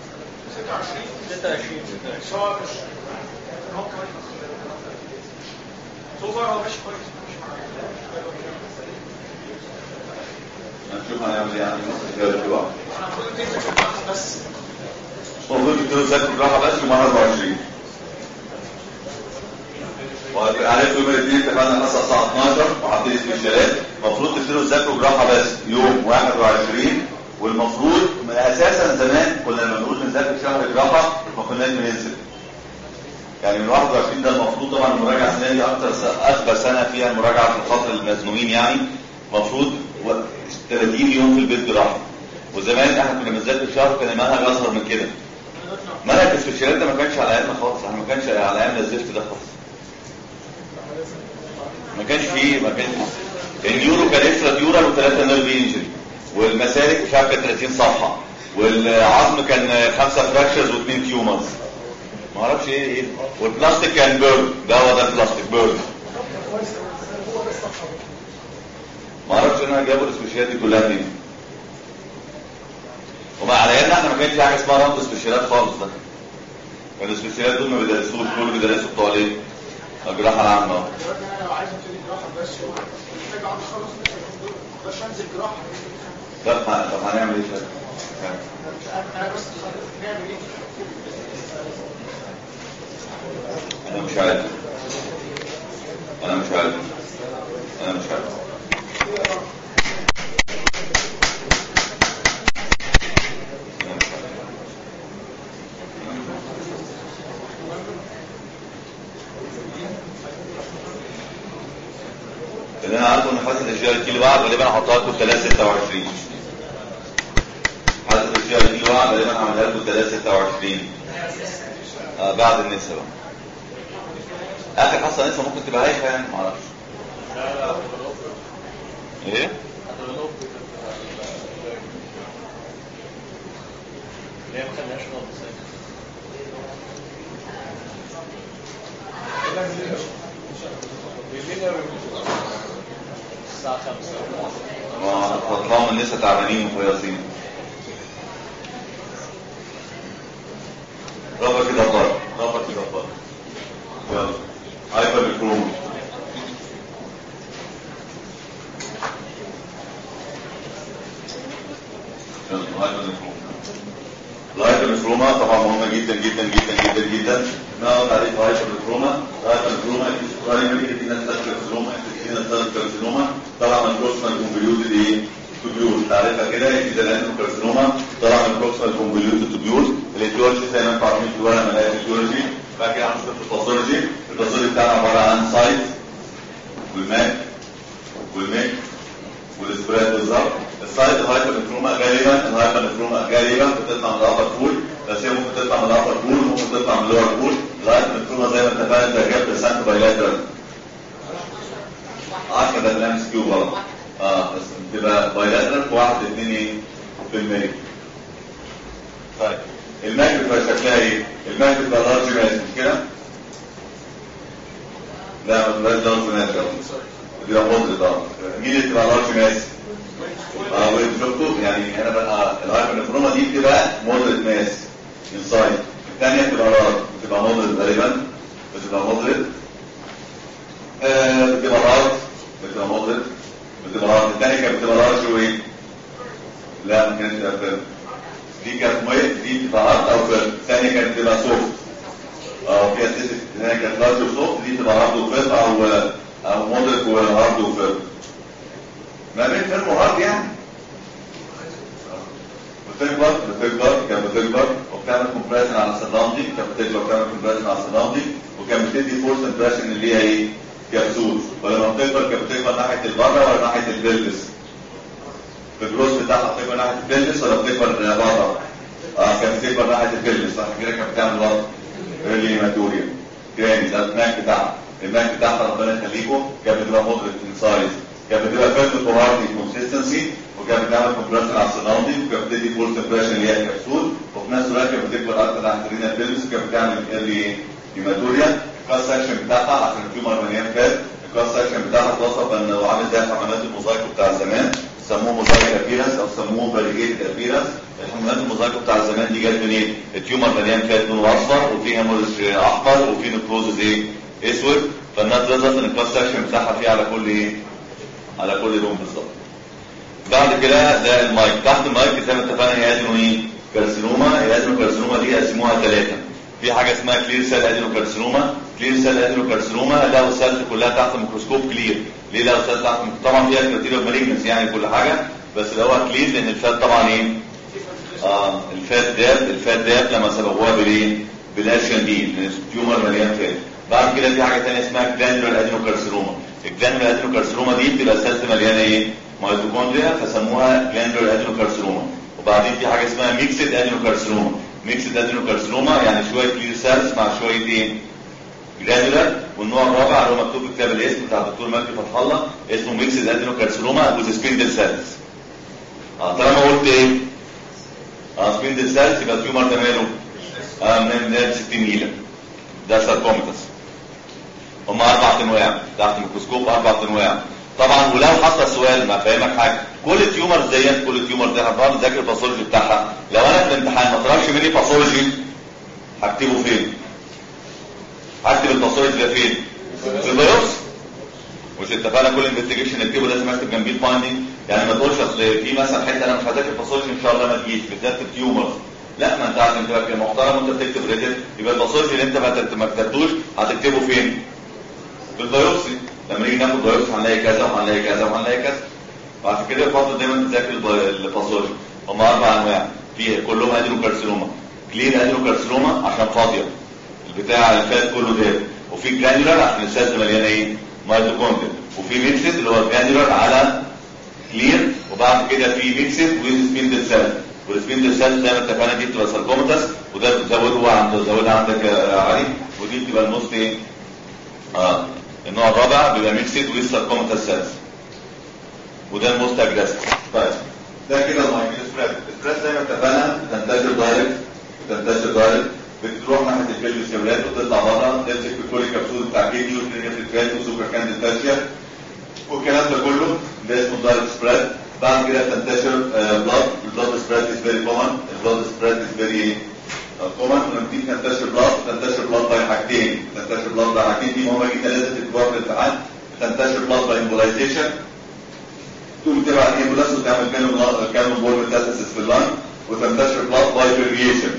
S3: 26 سواء مش هو كويس سوبر هو مش كويس مش
S2: هنشوف هنعمل ايه يعني نص الجي اي تي وقع
S3: انا المفروض تنزل في الكلاس بس
S2: المفروض تكتبوا ذاكروا جراحه بس يوم 24 وعرفت يوم الاثنين اتفقنا الحصه الساعه 12 وهبتدي سبيشالات المفروض تبتدوا تذاكروا جراحه بس يوم 21 والمفروض من اساسا زمان كنا لما نقول نذاكر شهر جراحه ما كناش بننزل يعني من 21 ده المفروض طبعا المراجعه السنه دي اكتر س- اكبر سنه فيها المراجعه في الفتره المزنوقين يعني المفروض و- 30 يوم في البيت جراحه وزمان احنا كنا بنذاكر شهر كان المنهج اصغر من كده منهج السبيشالات ده ما كانش على ايامنا خالص احنا ما كانش على ايامنا الزفت ده خالص ما كانش فيه ما كانش اليورو كان اكسترا ديورال وثلاثه نيرف انجري والمسالك مش عارف كانت 30 صفحه والعظم كان خمسه فراكشرز واثنين تيومرز ما اعرفش ايه ايه والبلاستيك كان بيرن ده هو ده البلاستيك بيرن ما اعرفش انا جابوا السبيشالات دي كلها منين وما على ايامنا احنا ما كانش في حاجه اسمها راوند سبيشالات خالص ده كان السبيشالات دول ما بيدرسوش كل بيدرسوا بتوع ايه؟ الجراحه العامه
S3: دلوقتي انا لو عايز ابتدي جراحه بس محتاج اقعد اخلص نفسي ما اقدرش انزل جراحه
S2: طب ه- طب هنعمل ايه شويه؟
S3: انا بس نعمل ايه؟
S2: انا مش عارف انا مش عارف انا مش عارف أنا مش عارف. لان انا عارف ان حاسه الجي اي تي اللي بعد غالبا هحطها لكم 326 حاسه الجي اي تي اللي بعد غالبا هعملها لكم 326 آه بعد النساء بقى اخر حصه نساء ممكن تبقى هايفه يعني ما اعرفش ايه
S4: ليه ما خدناش خالص بالليل يا الساعة 5
S2: ما هتطلعوا من النساء تعبانين وفياصين رابع كده بره رابع كده بره يلا هايبر الكروم يلا هايبر الكروم الهايبر الكروما طبعا مهمه جدا جدا جدا جدا جدا نقعد عليه هايبر الكروما هايبر الكروما برايمري في ناس تذكر الكروما في ناس تذكر الكروما طبعا البروكسيمال كونفوليوتد ايه توبيول تعرفها كده اذا لانه كارسينوما طبعا البروكسيمال كونفوليوتد توبيول الايتيولوجي زي ما انتم عارفين في ورقه ملاقي الايتيولوجي بعد كده عندنا الباثولوجي الباثولوجي بتاعنا عباره عن سايت والماك والميك بالظبط السايد الهايبر نفروما غالبا الهايبر نفروما غالبا بتطلع من الابر بول بس هي ممكن تطلع من الابر بول ممكن تطلع من اللور بول الهايبر نفروما زي ما اتفقنا ده جاب برسنت بايلاترال 10 ده الام اس كيو غلط اه بس بتبقى بايلاترال في 1 2 ايه في المية طيب الماك بتبقى شكلها ايه؟ الماك بتبقى لارج ماس مش كده؟ لا ما تبقاش لارج ماس بتبقى مودريت اه مين اللي بتبقى لارج ماس؟ اه وانت شفتوا يعني انا بقى الهايبر نفروما دي بتبقى مودريت ماس انسايد الثانيه بتبقى لارج بتبقى مودريت غالبا بتبقى مودريت آه بتبقى لارج بتبقى مودريت بتبقى لارج الثانيه كانت بتبقى لارج وايه؟ لا ما كانتش بتبقى فيرم دي كانت ميه دي بتبقى هارد او فيرم الثانيه كانت بتبقى سوفت اه فيها سيستم الثانيه كانت لارج وسوفت دي بتبقى هارد وفيرم او او مودريت وهارد وفيرم ما بين فيرم وهارد يعني بتكبر بتكبر كانت بتكبر وبتعمل كومبريشن على السراوندي كانت بتكبر وبتعمل كومبريشن على السراوندي وكانت بتدي فورس امبريشن اللي هي ايه؟ كبسول ولما بتكبر كانت بتكبر ناحيه البره ولا ناحيه البلبس؟ في الجروس بتاعها بتكبر ناحيه البلبس ولا بتكبر بره؟ اه كانت بتكبر ناحيه البلبس صح كده كانت بتعمل وضع ايرلي هيماتوريا تاني ده الماك بتاعها الماك بتاعها ربنا يخليكم كانت بتبقى مودريت ان سايز كانت بتبقى فيرم تو هارد كونسيستنسي وكانت بتعمل كومبريشن على السراوندي وكانت بتدي فورس امبريشن اللي هي الكبسول وفي نفس الوقت كانت بتكبر اكتر ناحيه الرينا بيلبس وكانت بتعمل ايرلي هيماتوريا الكاس سكشن بتاعها عشان التيومر مليان فات الكاس سكشن بتاعها توصف انه عامل زي حمامات الموزايكو بتاع زمان سموه موزايك ابيرنس او سموه فاليجيت ابيرنس الحمامات الموزايكو بتاع زمان دي جت منين؟ التيومر مليان فات لونه اصفر وفي هيموريج احمر وفي نكروزز ايه؟ اسود فالناس تظهر ان الكاس سكشن بتاعها فيه على كل ايه؟ على كل لون بالظبط بعد كده ده المايك تحت المايك زي ما اتفقنا هي ادينو ايه؟ كارسينوما هي ادينو كارسينوما دي قسموها ثلاثه في حاجه اسمها كلير سيل ادينو كارسينوما كلير سيل ادينو كارسينوما لو سيلز كلها تحت الميكروسكوب كلير ليه لو سيلز تحت طبعا فيها كريتيريا مالجنس يعني كل حاجه بس اللي هو كلير لان الفات طبعا ايه؟ اه الفات داب الفات داب لما سببوها بالايه؟ بالاشيان دي لان التيومر مليان فات بعد كده في حاجه ثانيه اسمها جلاندولار ادينو كارسينوما الجلاندولار ادينو كارسينوما دي بتبقى سيلز مليانه ايه؟ ميتوكوندريا فسموها جلاندولار ادينو كارسينوما وبعدين في حاجه اسمها ميكسد ادينو كارسينوما ميكسد ادينو كارسينوما يعني شويه كلير سيلز مع شويه ايه؟ جرانولار والنوع الرابع اللي هو مكتوب في كتاب الاسم بتاع الدكتور مجدي فتح الله اسمه ميكسد ادينو كارسينوما وذ سبيندل سيلز اه طالما قلت ايه؟ اه سبيندل سيلز يبقى التيومر ده ماله؟ اه من 60 ميلا ده ساركوميتاس هم اربع انواع تحت الميكروسكوب اربع انواع طبعا ولو حصل سؤال ما فاهمك حاجه كل التيومر زيك كل التيومر زي هنقعد نذاكر الباثولوجي بتاعها لو انا في الامتحان ما طلبش مني باثولوجي هكتبه فين؟ هكتب الباثولوجي ده فين؟ في البيوبسي مش اتفقنا كل انفستيجيشن نكتبه لازم اكتب جنبيه الفايندنج يعني ما تقولش اصل في مثلا حته انا مش هذاكر باثولوجي ان شاء الله ما تجيش بالذات في التيومرز لا ما انت عشان تبقى محترم وانت بتكتب ريتن يبقى الباثولوجي اللي انت ما كتبتوش هتكتبه فين؟ في البيوبسي لما نيجي ناخد بايوبسي هنلاقي كذا وهنلاقي كذا وهنلاقي كذا وعشان كده يفضل دايما تذاكر الباثولوجي هم اربع انواع في كلهم ادينو كارسينوما كلين ادينو كارسينوما عشان فاضيه البتاع اللي فات كله داب وفي جرانيولار عشان السيلز مليانه ايه؟ ميتوكوندريا وفي ميكسد اللي هو جرانيولار على كلير وبعد كده في ميكسد ويز سبيندل سيلز والسبيندل سيلز زي ما اتفقنا دي بتبقى ساركومتاس وده بتزوده عند زودها عندك يا علي ودي بتبقى الموست ايه؟ اه النوع الرابع بيبقى ميكسد ويز ساركومتاس سيلز وده الموست اجريسيف طيب ده كده المايكرو سبريد السبريد زي ما اتفقنا بتنتشر دايركت بتنتشر دايركت بتروح ناحيه البلفس يا ولاد وتطلع بره تمسك في كل الكبسول بتاع كيدني وكلينيا فات وسوبر كاندل فاشيا والكلام ده كله ده اسمه دايركت سبريد بعد كده بتنتشر بلاد البلاد سبريد از فيري كومن البلاد سبريد از فيري كومن ولما تيجي تنتشر بلاد تنتشر بلاد باي حاجتين تنتشر بلاد باي حاجتين دي مهمه جدا لازم تكتبوها في الامتحان تنتشر بلاد باي امبولايزيشن تقوم تبع الامبولاس وتعمل كانون كانون بول ميتاسيس في اللان وتنتشر بلاد باي فيريشن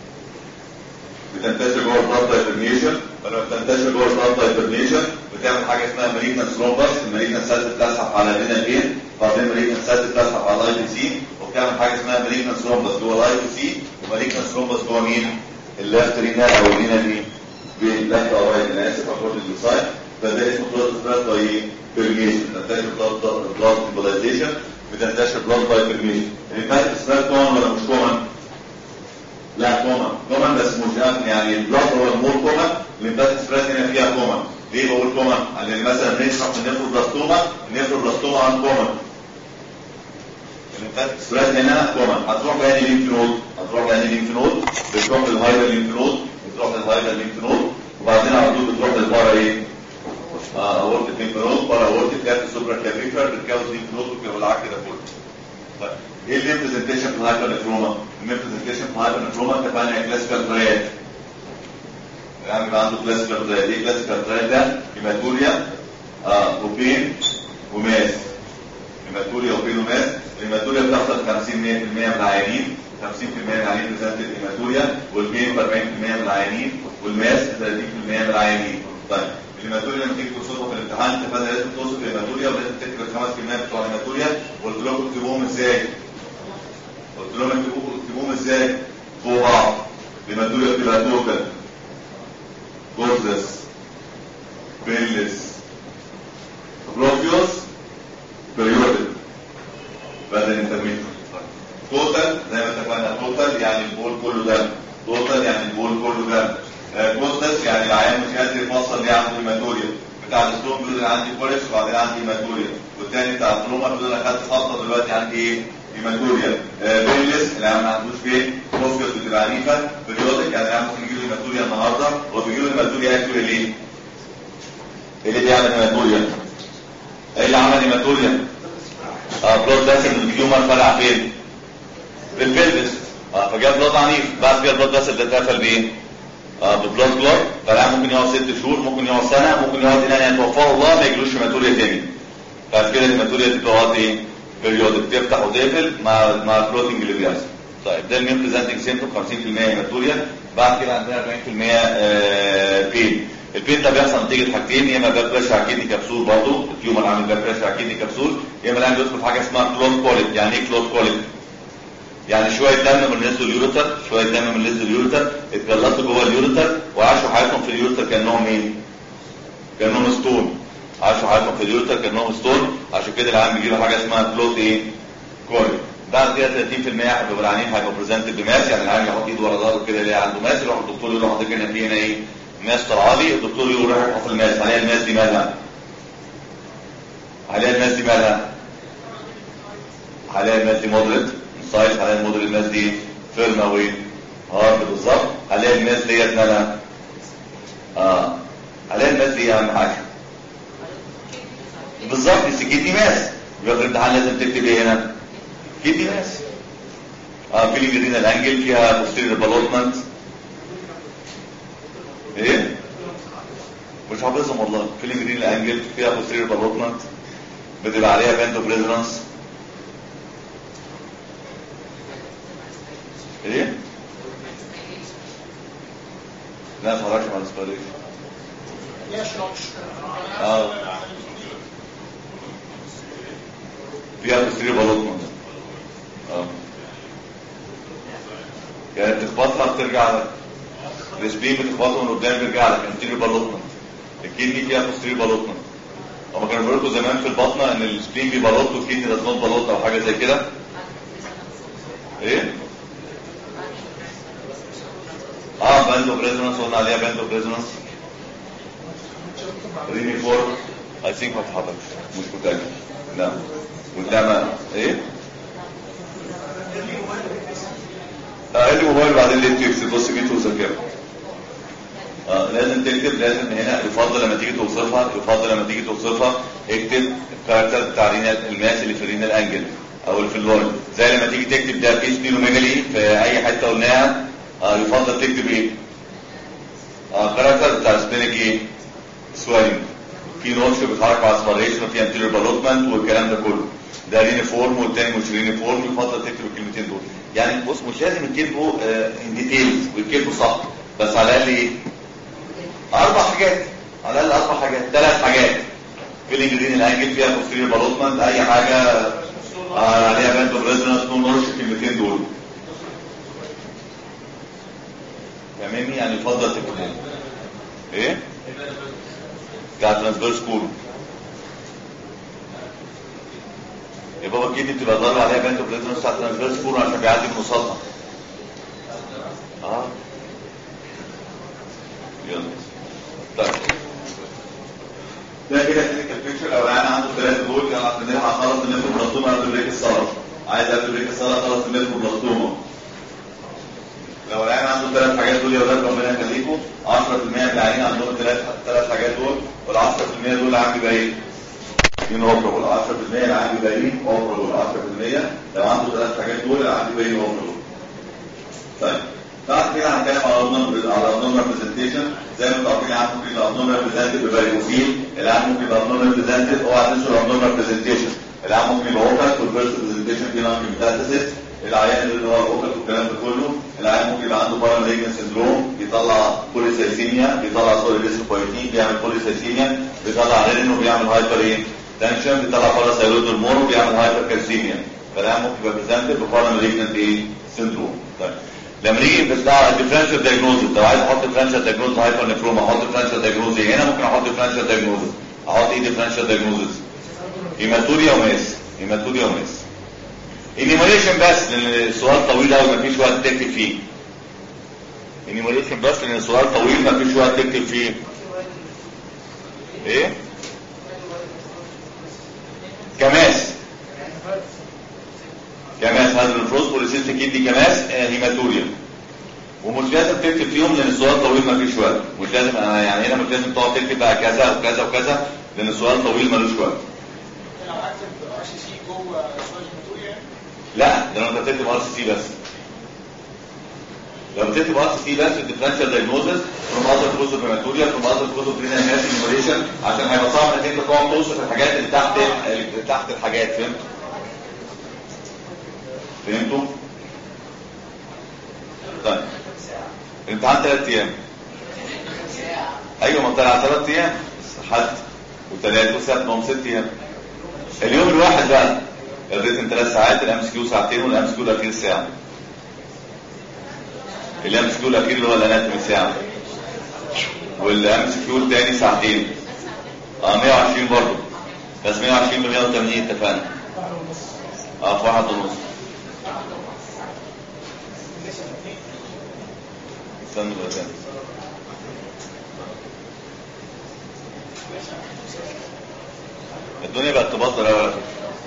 S2: بتنتشر جوه البلاد باي فيريشن ولما بتنتشر جوه البلاد باي فيريشن بتعمل حاجه اسمها مالينس رومبس المالينس سيلز بتسحب على الرينا فين بعدين مالينس سيلز بتسحب على الاي بي سي وبتعمل حاجه اسمها مالينس رومبس جوه الاي بي سي ومالينس رومبس جوه مين؟ الليفت رينا او الرينا دي بالليفت او رايت انا اسف اكوردنج تو سايد فده اسمه بلاد سبريد باي فيريشن تنتشر بلاد بلاد امبولايزيشن بتنتشر بلاد بايفرميشن الليمفاتيك سترايك كومن ولا مش كومن؟ لا كومن كومن بس مش عارف يعني البلاد هو المور كومن الليمفاتيك سترايك هنا فيها كومن ليه بقول كومن؟ لان مثلا بنشرح في النيفروبلاستوما النيفروبلاستوما عن كومن الليمفاتيك سترايك هنا كومن هتروح لاني ليمف نود هتروح لاني ليمف نود بتروح للهايبر ليمف نود بتروح للهايبر ليمف نود وبعدين على طول بتروح للبارا ايه؟ اورتيك ليمف نود بارا اورتيك كافي سوبرا كافيفر بتكون ليمف نود والعك ده كله طيب ايه الريبريزنتيشن في الهايبر نفروما؟ الريبريزنتيشن في الهايبر نفروما اتفقنا كلاسيكال ترايات يعني يبقى عنده كلاسيكال ترايات ايه كلاسيكال ترايات ده؟ هيماتوريا اه وبين وماس هيماتوريا وبين وماس الهيماتوريا بتحصل 50% من العيانين 50% من العيانين بريزنت الهيماتوريا والبين 40% من العيانين والماس 30% من العيانين طيب الهيماتوريا لما تيجي توصفها في الامتحان اتفقنا لازم توصف الهيماتوريا ولازم تكتب الخمس كلمات بتوع الهيماتوريا وقلت لكم اكتبوهم ازاي؟ قلت لهم اكتبوهم اكتبوهم ازاي؟ فوق بعض الهيماتوريا بتبقى توتال كورزس بيلس بروفيوس بريودل بدل انترميتر توتال زي ما اتفقنا توتال يعني البول كله دم توتال يعني البول كله دم كوستس يعني العيان مش قادر يفصل ليه عنده هيماتوريا بتاع الستون بيقول انا عندي كوليس وبعدين عندي هيماتوريا والتاني بتاع التروما بيقول انا خدت خطه دلوقتي عندي ايه؟ هيماتوريا بيلس العيان ما عندوش فين بروفيوس بتبقى عنيفه بريودك يعني العيان ممكن يجيله هيماتوريا النهارده هو بيجيله هيماتوريا اكتوري ليه؟ ايه اللي بيعمل هيماتوريا؟ ايه اللي عمل هيماتوريا؟ اه بلود فاسل التيومر فرع فين؟ في البلبس اه فجاب بلود عنيف بعد كده البلود فاسل ده اتقفل بايه؟ اه ببلود كلور فالعيان ممكن يقعد ست شهور ممكن يقعد سنه ممكن يقعد الى ان يتوفاه الله ما يجيلوش هيماتوريا تاني بعد كده الهيماتوريا دي بتقعد ايه؟ بريودك تفتح وتقفل مع مع الفلوتنج اللي بيحصل طيب ده المين بريزنتنج سيمتوم 50% هيماتوريا بعد كده عندنا 40% آه بين البين ده بيحصل نتيجه حاجتين يا اما باك بريشر على الكدني كبسول برضه التيومر عامل باك بريشر على الكدني كبسول يا اما العيان بيدخل في حاجه اسمها كلوت كوليك يعني ايه كلوت كوليك؟ يعني شويه دم من نزل اليوريتر شويه دم من نزل اليوريتر اتجلطوا جوه اليوريتر وعاشوا حياتهم في اليوريتر كانهم ايه؟ كانهم ستون عاشوا حياتهم في اليوريتر كانهم ستون عشان كده العيان بيجي له حاجه اسمها كلوت ايه؟ كوليك بعد كده 30% هيبقوا العيانين هيبقوا بريزنتد بماس يعني العيان يحط ايده ورا ظهره كده يلاقي عنده ماس يروح الدكتور يقول له حضرتك هنا في هنا ايه؟ ماس طلعالي الدكتور يقول روح يحط الماس عليها الماس دي مالها؟ عليها الماس دي مالها؟ عليها الماس دي مودريت سايز عليها المودريت الماس دي فيرما وين؟ هارد بالظبط عليها الماس ديت مالها؟ اه عليها الماس دي اهم حاجه بالظبط السكيتي ماس يبقى في الامتحان لازم تكتب ايه هنا؟ كيدني ماس اه فيلينج رينال انجل فيها بوستيريور بالوتمنت ايه مش حافظهم والله فيلينج رينال انجل فيها بوستيريور بالوتمنت بتبقى عليها باندو بريزرنس ايه لا ما اتفرجش على الاسبريشن
S3: ليها شراش
S2: اه فيها بوستيريور بالوتمنت اه يعني بتخبطها بترجع لك السبين بتخبطه من قدام بيرجع لك انتيريور بالوتمنت الكدني فيها بوستيريور بالوتمنت هما كانوا بيقولوا لكم زمان في البطنه ان السبين بيبلط والكدني داز نوت بلوت او حاجه زي كده ايه اه باندو بريزونانس قلنا عليها باندو بريزونانس ريمي فور اي ثينك ما اتحضرش مش متاكد لا قدامها ايه اه اللي موبايل بعدين ليه تكتب بص بيه توصف اه لازم تكتب لازم هنا يفضل لما تيجي توصفها يفضل لما تيجي توصفها اكتب الكاركتر بتاع رينال الماس اللي في الرينال انجل او اللي في اللون زي لما تيجي تكتب ده في سبيروميجالي في اي حته قلناها اه يفضل تكتب ايه؟ اه كاركتر بتاع سبينك ايه؟ سوالينج في نوتش بيتحرك مع اسبريشن وفي انتيريور بالوتمنت والكلام ده كله ده رينيفورم والتاني مش رينيفورم يفضل تكتب الكلمتين دول يعني بص مش لازم يتكتبوا ان ديتيلز ويتكتبوا صح بس على الاقل ايه اربع حاجات على الاقل اربع حاجات ثلاث حاجات فيلينج رين الانجل فيها بوستيريور بالوتمنت اي حاجه آه عليها باند اوف ريزونانس نو نورش الكلمتين دول فاهمني يعني يفضل تكتبهم ايه بتاع ترانسفيرس كول يا بابا الكدني بتبقى ضاربه عليها بنت بلازما بتاعت ترانسفيرس فور عشان بيعدي من قصادها اه يلا طيب ده كده كلينيكال بيكتشر او انا عنده ثلاثه دول انا عندنا هخلص النيفروبلاستوما قبل بريك الصلاه عايز قبل بريك الصلاه اخلص النيفروبلاستوما لو العيان عنده ثلاث حاجات دول يا ولاد ربنا يخليكم 10% من العيانين عندهم ثلاث ثلاث حاجات دول وال 10% دول عندي باين مين اوبرابل 10% اللي عندي باين اوبرابل 10% لو عنده ثلاث حاجات دول اللي عندي باين اوبرابل طيب بعد كده هنتكلم على الابنومال على الابنومال برزنتيشن زي ما انتوا عارفين عنده ممكن الابنومال برزنتد بفاريوفيل العام ممكن يبقى ابنومال برزنتد اوعى تنسوا الابنومال برزنتيشن العام ممكن يبقى اوكت والفيرست برزنتيشن فيه نون ميتاسيس العيان اللي هو الاوكت والكلام ده كله العيان ممكن يبقى عنده باراماليجن سندروم بيطلع بوليسايسيميا بيطلع سوري ليسوبويتين بيعمل بوليسايسيميا بيطلع رينين وبيعمل هايبر ايه تنشن بيطلع باراسايرويد هرمون وبيعمل هايبر كالسيميا فالعيان ممكن يبقى بريزنتد بباراماليجن ايه سندروم طيب لما نيجي بتاع الديفرنشال دايجنوزز لو عايز احط ديفرنشال دايجنوز هايبر نفروما احط ديفرنشال دايجنوز هنا ممكن احط ديفرنشال دايجنوز احط ايه ديفرنشال دايجنوزز هيماتوريا وماس هيماتوريا وماس انيموليشن بس لان السؤال طويل قوي مفيش وقت تكتب فيه انيموليشن بس لان السؤال طويل مفيش وقت تكتب فيه ايه كماس كماس هذا الفروز بوليسيستيك كيدني كماس آه، هيماتوريا ومش لازم تكتب فيهم لان السؤال طويل ما فيش وقت مش لازم آه، يعني هنا مش لازم تقعد تكتب بقى كذا وكذا وكذا لان السؤال طويل ملوش وقت
S3: لو هكتب ار سي سي جوه سؤال الموتوريا
S2: لا ده لو انت بتكتب ار سي سي بس لو بتكتب ار سي سي بس الديفرنشال دايجنوزس فروم اذر كوز اوف هيماتوريا فروم اذر كوز اوف رينال ماس انيموليشن عشان هيبقى صعب انك انت تقعد توصف الحاجات اللي تحت اللي تحت الحاجات فهمت؟ فهمتوا؟ طيب الامتحان ثلاث ايام ايوه ما طلع ثلاث ايام حد وثلاث وسبت ما هم ست ايام اليوم الواحد بقى الريتم ثلاث ساعات الام اس كيو ساعتين والام اس كيو الاخير ساعه الام اس كيو الاخير اللي هو الاناتومي ساعه والام اس كيو الثاني ساعتين اه 120 برضه بس 120 ب 180 اتفقنا اه في واحد ونص استنى بقى تاني الدنيا بقت تبطل قوي على فكره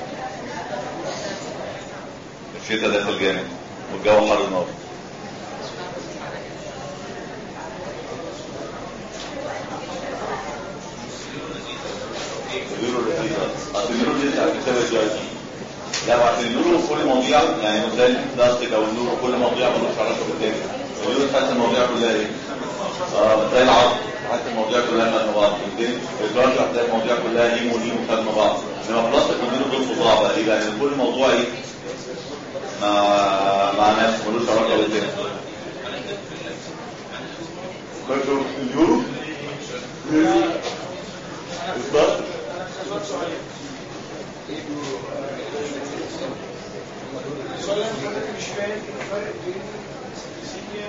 S2: الشتاء داخل جامد والجو حر نار اليورو لذيذ اصل اليورو لذيذ على كتاب الجي تي لا بعد اليورو كل مواضيع يعني مش زي البلاستيك او اليورو كل مواضيع ملوش علاقه بالتاني اليورو تحس المواضيع كلها ايه؟ اه زي العظم تحس المواضيع كلها مالها بعض الجراج هتلاقي المواضيع كلها هيم وليم وخدمه بعض انما البلاستيك واليورو دول فظاع بقى ليه؟ لان كل موضوع ايه؟ مع مع ناس ملوش علاقه بالتاني فاكر اليورو البلاستيك
S3: السؤال اللي انا حضرتك مش فاهم الفرق بين السيسيميا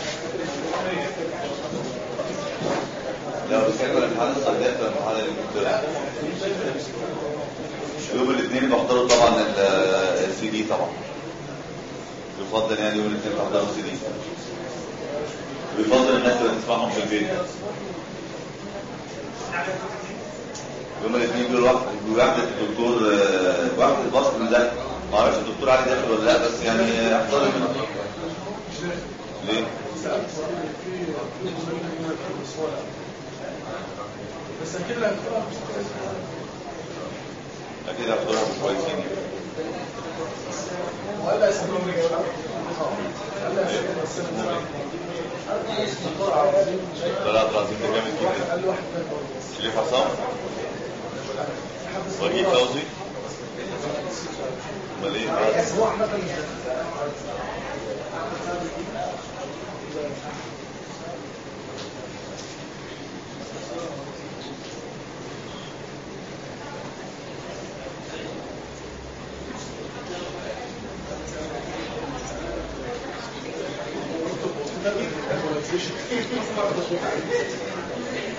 S2: لو بتتكلم عن الامتحان الصيدلات ولا الامتحان الدكتور يوم الاثنين بحضروا طبعا السي دي طبعا يفضل يعني يوم الاثنين بحضروا السي دي ويفضل الناس اللي تسمعهم في البيت يوم الاثنين دول واحد بوحدة الدكتور آه، وحدة البصر من ده ما اعرفش الدكتور علي داخل ولا لا بس يعني احضروا منه ليه؟
S3: بس اكيد اللي هتقرا مش كويس
S2: اكيد احضرهم كويسين يعني.
S3: ولا اسمهم ايه ولا اسمهم
S2: لا لا العظيم ده جامد جدا
S3: قال له واحد ده
S2: شريف عصام وجيه فوزي امال ايه
S3: بس هو عامة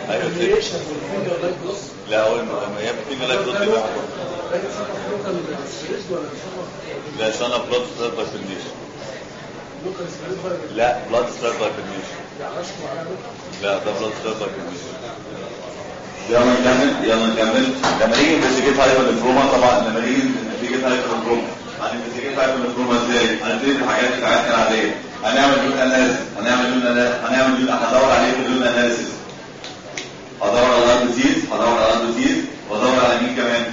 S2: ايوه كده.
S3: الريشن والفينجر لايك لوس
S2: لا هو لما هي بتيجي لايك دوت يبقى
S3: لكن لوكال سبريس ولا
S2: لا سنة بلاد ستار بايفرنيشن
S3: لوكال سبريس ولا
S2: لا بلاد ستار بايفرنيشن
S3: يعني رشح معانا
S2: لا ده بلاد ستار بايفرنيشن يلا نكمل يلا نكمل لما نيجي نفستيجيت هايبر نفروما طبعا لما نيجي نفستيجيت هايبر نفروما هنفستيجيت هايبر نفروما ازاي؟ هنبتدي بالحاجات بتاعتنا العاديه هنعمل دون اناليسيس هنعمل دون أنا- هنعمل دون هدور عليه في دون اناليسيس هدور على الارض ديزيز هدور على الارض ديزيز وادور على مين كمان؟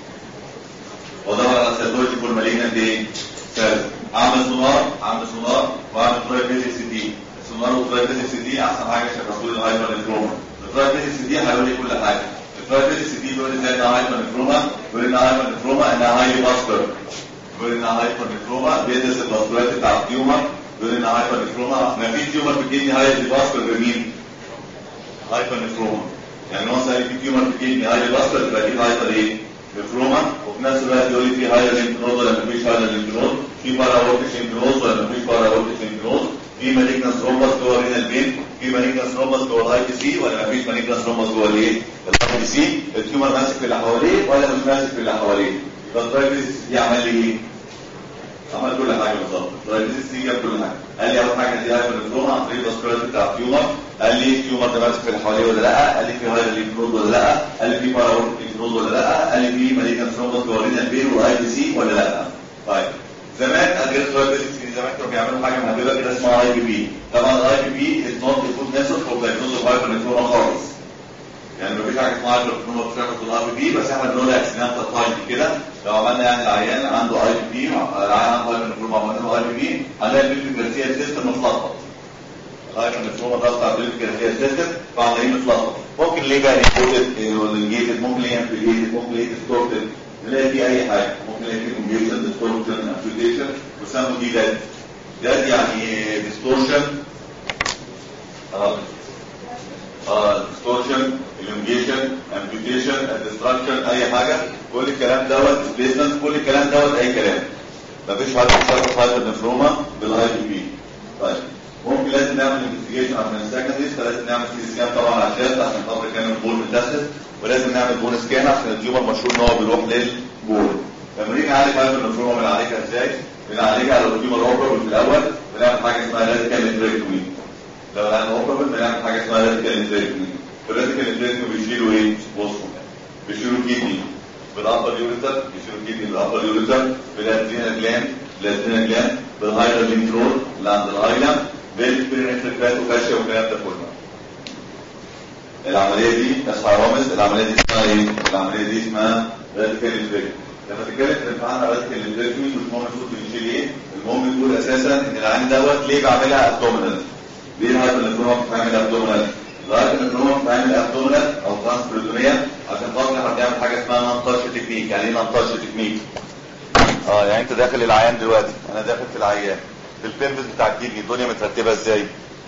S2: وادور على سيتولوجي فور مالينا ايه؟ سيلز اعمل سونار اعمل سونار واعمل تراي بيزك سي دي السونار والتراي بيزك سي دي احسن حاجه عشان تقول الهايبر نفروما التراي بيزك سي دي هيقول لي كل حاجه التراي بيزك سي دي بيقول لي ازاي انها هايبر نفروما بيقول لي انها هايبر نفروما انها هايلي باسكر بيقول لي انها هايبر نفروما بيدرس الباسكولات بتاع التيومر بيقول لي انها هايبر نفروما ما في تيومر بتجيني هايلي باسكر بمين؟ هايبر نفروما يعني هو سأل في تيومر بتجيني هايلي باسكر يبقى دي هايبر ايه؟ نفروما وفي نفس الوقت يقول لي في هايلر ليمف نود ولا مفيش هايلر ليمف نود في بارا اورتيك ليمف نود ولا مفيش بارا اورتيك ليمف نود في مالجنس رومبس جوه رينا البين في مالجنس رومبس جوه الاي بي سي ولا مفيش مالجنس رومبس جوه الايه؟ الاي بي سي التيومر ماسك في اللي حواليه ولا مش ماسك في اللي حواليه يبقى الدرايفيس دي عمل لي ايه؟ عمل كل حاجه بالظبط الدرايفيس دي جاب كل حاجه قال لي اول حاجه دي هايبر نفروما عن طريق الباسكولات بتاع التيومر قال لي التيومر ده ماسك في اللي حواليه ولا لا قال لي في هايلر ليمف نود ولا لا قال لي في بارا اورتيك ليمف نود ولا لا قال لي في مالجنس رومبس جوه رينا البين والاي بي سي ولا لا طيب زمان غير الدرايفيس زمان كانوا بيعملوا حاجه مهببه كده اسمها اي بي بي طبعا الاي بي بي از نوت فود ميثود فور دايجنوز هايبر نفروما خالص يعني مفيش حاجه اسمها هايبر نفروما بتاخد الار بي بي بس احنا بنقول اكسيدنتال تايم كده لو عملنا يعني العيان عنده اي بي بي العيان عنده هايبر نفروما عملنا له اي بي بي هنلاقي البيبي جرسيا سيستم متلخبط الهايبر نفروما ضغط على البيبي جرسيا سيستم فعمالين متلخبط ممكن ليه بقى انكودد ولا انجيتد ممكن ليه امبليتد ممكن ليه ديستورتد نلاقي فيه اي حاجه ممكن نلاقي فيه كونجيشن ديستورشن امبليتيشن وسموا دي داد داد يعني ديستورشن اه اه ديستورشن الانجيشن امبيوتيشن ديستراكشن اي حاجه كل الكلام دوت ديسبيسمنت كل الكلام دوت اي كلام مفيش حاجه بتشخص هايبر نفروما بالاي بي بي طيب ممكن لازم نعمل انفستيجيشن عشان السكندريز فلازم نعمل سي سكان طبعا عشان عشان خاطر كان البول متاسس ولازم نعمل بون سكان عشان التيومر مشهور ان هو بيروح للبول لما نيجي نعالج هايبر نفروما بنعالجها ازاي؟ بنعالجها لو التيومر اوبر في الاول بنعمل حاجه اسمها راديكال انتريكتومي لو العين اوبر بنعمل حاجه اسمها راديكال انتريكتومي الراديكال انتريكتومي بيشيلوا ايه؟ بصوا بيشيلوا كيدني بالابر يوريتر بيشيلوا كيدني بالابر يوريتر بالادرينال جلاند بالادرينال جلاند بالهايدر لينترول اللي عند الهايلم بالبرينتريكات وفاشيا والكلام ده كله العمليه دي اسمها رامز العمليه دي اسمها ايه؟ العمليه دي اسمها راديكال انتريكتومي لما تتكلم في الامتحان على راديكال انتريكتومي مش مهم تقول بيشيل ايه المهم تقول اساسا ان العين دوت ليه بعملها ابدومينال ليه الهايبر نفروما بتعمل ابدومينال الهايبر نفروما بتعمل ابدومينال او ترانسبريتونيا عشان خاطر احنا بنعمل حاجه اسمها نون تاتش تكنيك يعني ايه نون تاتش تكنيك اه يعني انت داخل العيان دلوقتي انا داخل في العيان في البيمبس بتاع الكدني الدنيا مترتبه ازاي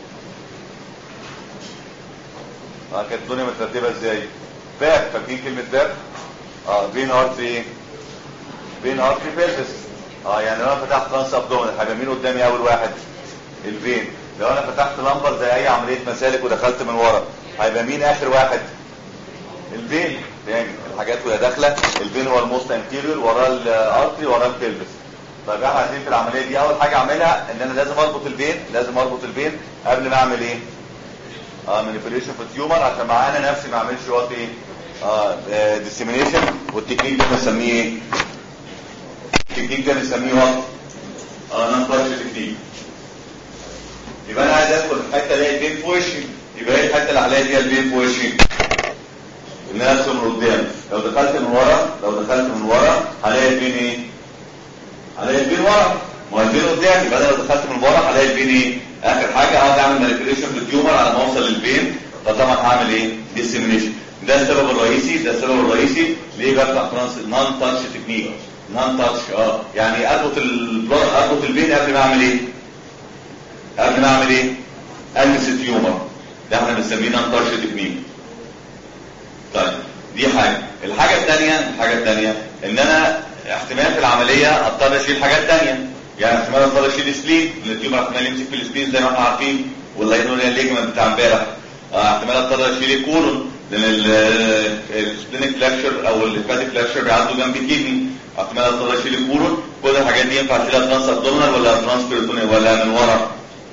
S2: اه كانت الدنيا مترتبه ازاي باب فاكرين كلمه باب اه بين ارتري ايه بين ارتري بيلفس اه يعني لو انا فتحت ترانس ابدومينال هيبقى مين قدامي اول واحد الفين لو انا فتحت لمبر زي اي عمليه مسالك ودخلت من ورا هيبقى مين اخر واحد الفين يعني الحاجات وهي داخله الفين هو الموست انتيريور وراه الارتري وراه البلفس طيب احنا عايزين في العمليه دي اول حاجه اعملها ان انا لازم اربط الفين لازم اربط الفين قبل ما اعمل ايه اه مانيبيوليشن في التيومر عشان معانا نفسي ما اعملش وقت ايه اه ديسيمينيشن والتكنيك ده بنسميه ايه التكنيك ده بنسميه وقت اه نون تاتش تكنيك يبقى انا عايز ادخل في حته الاقي البين في وشي يبقى ايه الحته اللي عليها فيها البين في وشي ان انا ادخل من قدام لو دخلت من ورا لو دخلت من ورا هلاقي البين ايه هلاقي البين ورا ما هو البين قدامي يبقى انا لو دخلت من ورا هلاقي البين ايه اخر حاجه هقعد اعمل مانيبيوليشن في التيومر على ما اوصل للبين فطبعا هعمل ايه ديسيمينيشن ده السبب الرئيسي ده السبب الرئيسي ليه بفتح ترانس نون تاتش تكنيك نون تاتش اه يعني اربط البلاد اربط البين قبل ما اعمل ايه قبل ما اعمل ايه المس التيومر ده احنا بنسميه نون تاتش تكنيك طيب دي حاجه الحاجه الثانيه الحاجه الثانيه ان انا احتمال في العمليه اضطر اشيل حاجات ثانيه يعني احتمال اضطر اشيل سبلين لان التيومر احتمال يمسك في السبلين زي ما احنا عارفين واللاينوريا ليجمنت بتاع امبارح آه، احتمال اضطر اشيل الكولون لان السبلينيك فلاكشر او الهيباتيك فلاكشر بيعدوا جنب الكدني احتمال اضطر اشيل الكولون كل الحاجات دي ينفع اشيلها ترانس ابدومينال ولا ترانس بيريتونيال ولا من ورا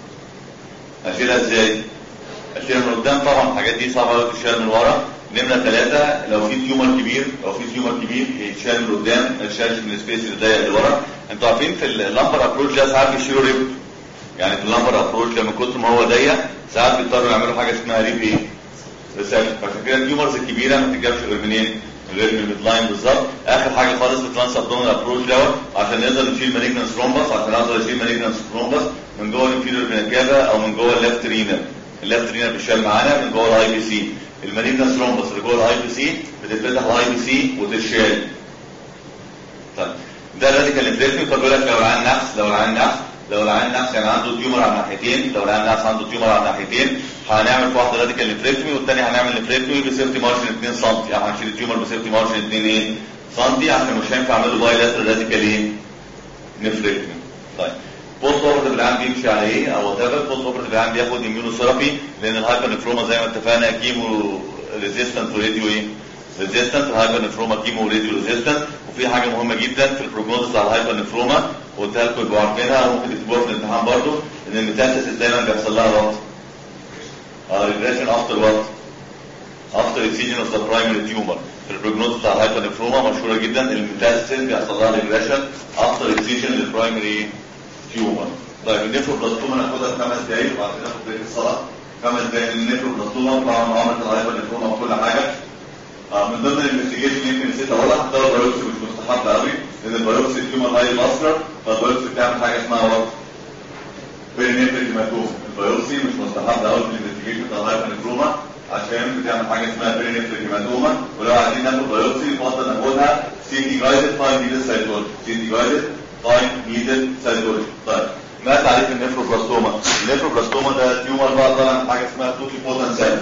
S2: اشيلها ازاي؟ اشيلها من قدام طبعا الحاجات دي صعبه قوي تشيلها من ورا نمره ثلاثه لو في تيومر كبير لو في تيومر كبير يتشال من قدام ما يتشالش من السبيس اللي ضيق اللي ورا انتوا عارفين في اللامبر ابروش ده ساعات بيشيلوا ريب يعني في اللامبر ابروش لما كتر ما هو ضيق ساعات بيضطروا يعملوا حاجه اسمها ريب ايه؟ ريسكشن فعشان كده التيومرز الكبيره ما بتتجابش غير منين؟ غير من الميد لاين بالظبط اخر حاجه خالص في الترانس ابدومينال ابروش دوت عشان نقدر نشيل مالجنس ثرومبس عشان اقدر اشيل مالجنس ثرومبس من جوه الانفيريور فينا كافا او من جوه الليفت رينا الليفت رينا بيشال معانا من جوه الاي بي سي المالجنس ثرومبس اللي جوه الاي بي سي بتتفتح الاي بي سي وتتشال طيب ده الراديكال انفليكشن طب يقول لك لو العين نحس لو العين نحس لو العين نحس يعني عنده تيومر على الناحيتين لو العين نحس عنده تيومر على الناحيتين هنعمل في واحده راديكال انفليكتومي والثانيه هنعمل انفليكتومي بسيفتي مارجن 2 سم يعني هنشيل التيومر بسيفتي مارجن 2 ايه سم عشان مش هينفع اعمل له باي لاترال راديكال ايه نفليكتومي طيب بوست اوبرتيف العام بيمشي على ايه او وات ايفر بوست اوبرتيف العام بياخد اميونوثيرابي لان الهايبر نفروما زي ما اتفقنا كيمو ريزيستنت وراديو ايه ريزيستنت الهايبر نفروما كيمو راديو ريزيستنت وفي حاجه مهمه جدا في البروجنوز بتاع الهايبر نفروما قلتها لكم يبقوا عارفينها ممكن تكتبوها في الامتحان برضه ان الميتاسيس دايما بيحصل لها وقت اه ريجريشن افتر وات افتر اكسيجن اوف ذا برايمري تيومر في البروجنوز بتاع الهايبر نفروما مشهوره جدا الميتاسيس بيحصل لها ريجريشن افتر اكسيجن للبرايمري تيومر طيب النيفروبلاستوما ناخدها في خمس دقايق وبعد كده ناخد بريك الصلاه خمس دقايق النيفروبلاستوما طبعا معامله الهايبر نفروما وكل حاجه آه، من ضمن الانفستيجيشن يمكن نسيت اقولها هختار البيوبسي مش مستحب قوي لان البيوبسي تيومر هاي ماسكر فالبيوبسي بتعمل حاجه اسمها وات بيرينيفريك هيماتوما البيوبسي مش مستحب قوي في الانفستيجيشن بتاع الهايبرنفروما عشان بتعمل حاجه اسمها بيرينيفريك هيماتوما ولو عايزين ناخد بيوبسي يفضل ناخدها سي دي جايدد فاين نيدل سايتولوجي سي دي جايدد فاين نيدل سايتولوجي طيب ما تعريف النيفروبلاستوما النيفروبلاستوما ده تيومر بقى طالع من حاجه اسمها توتي بوتن سيل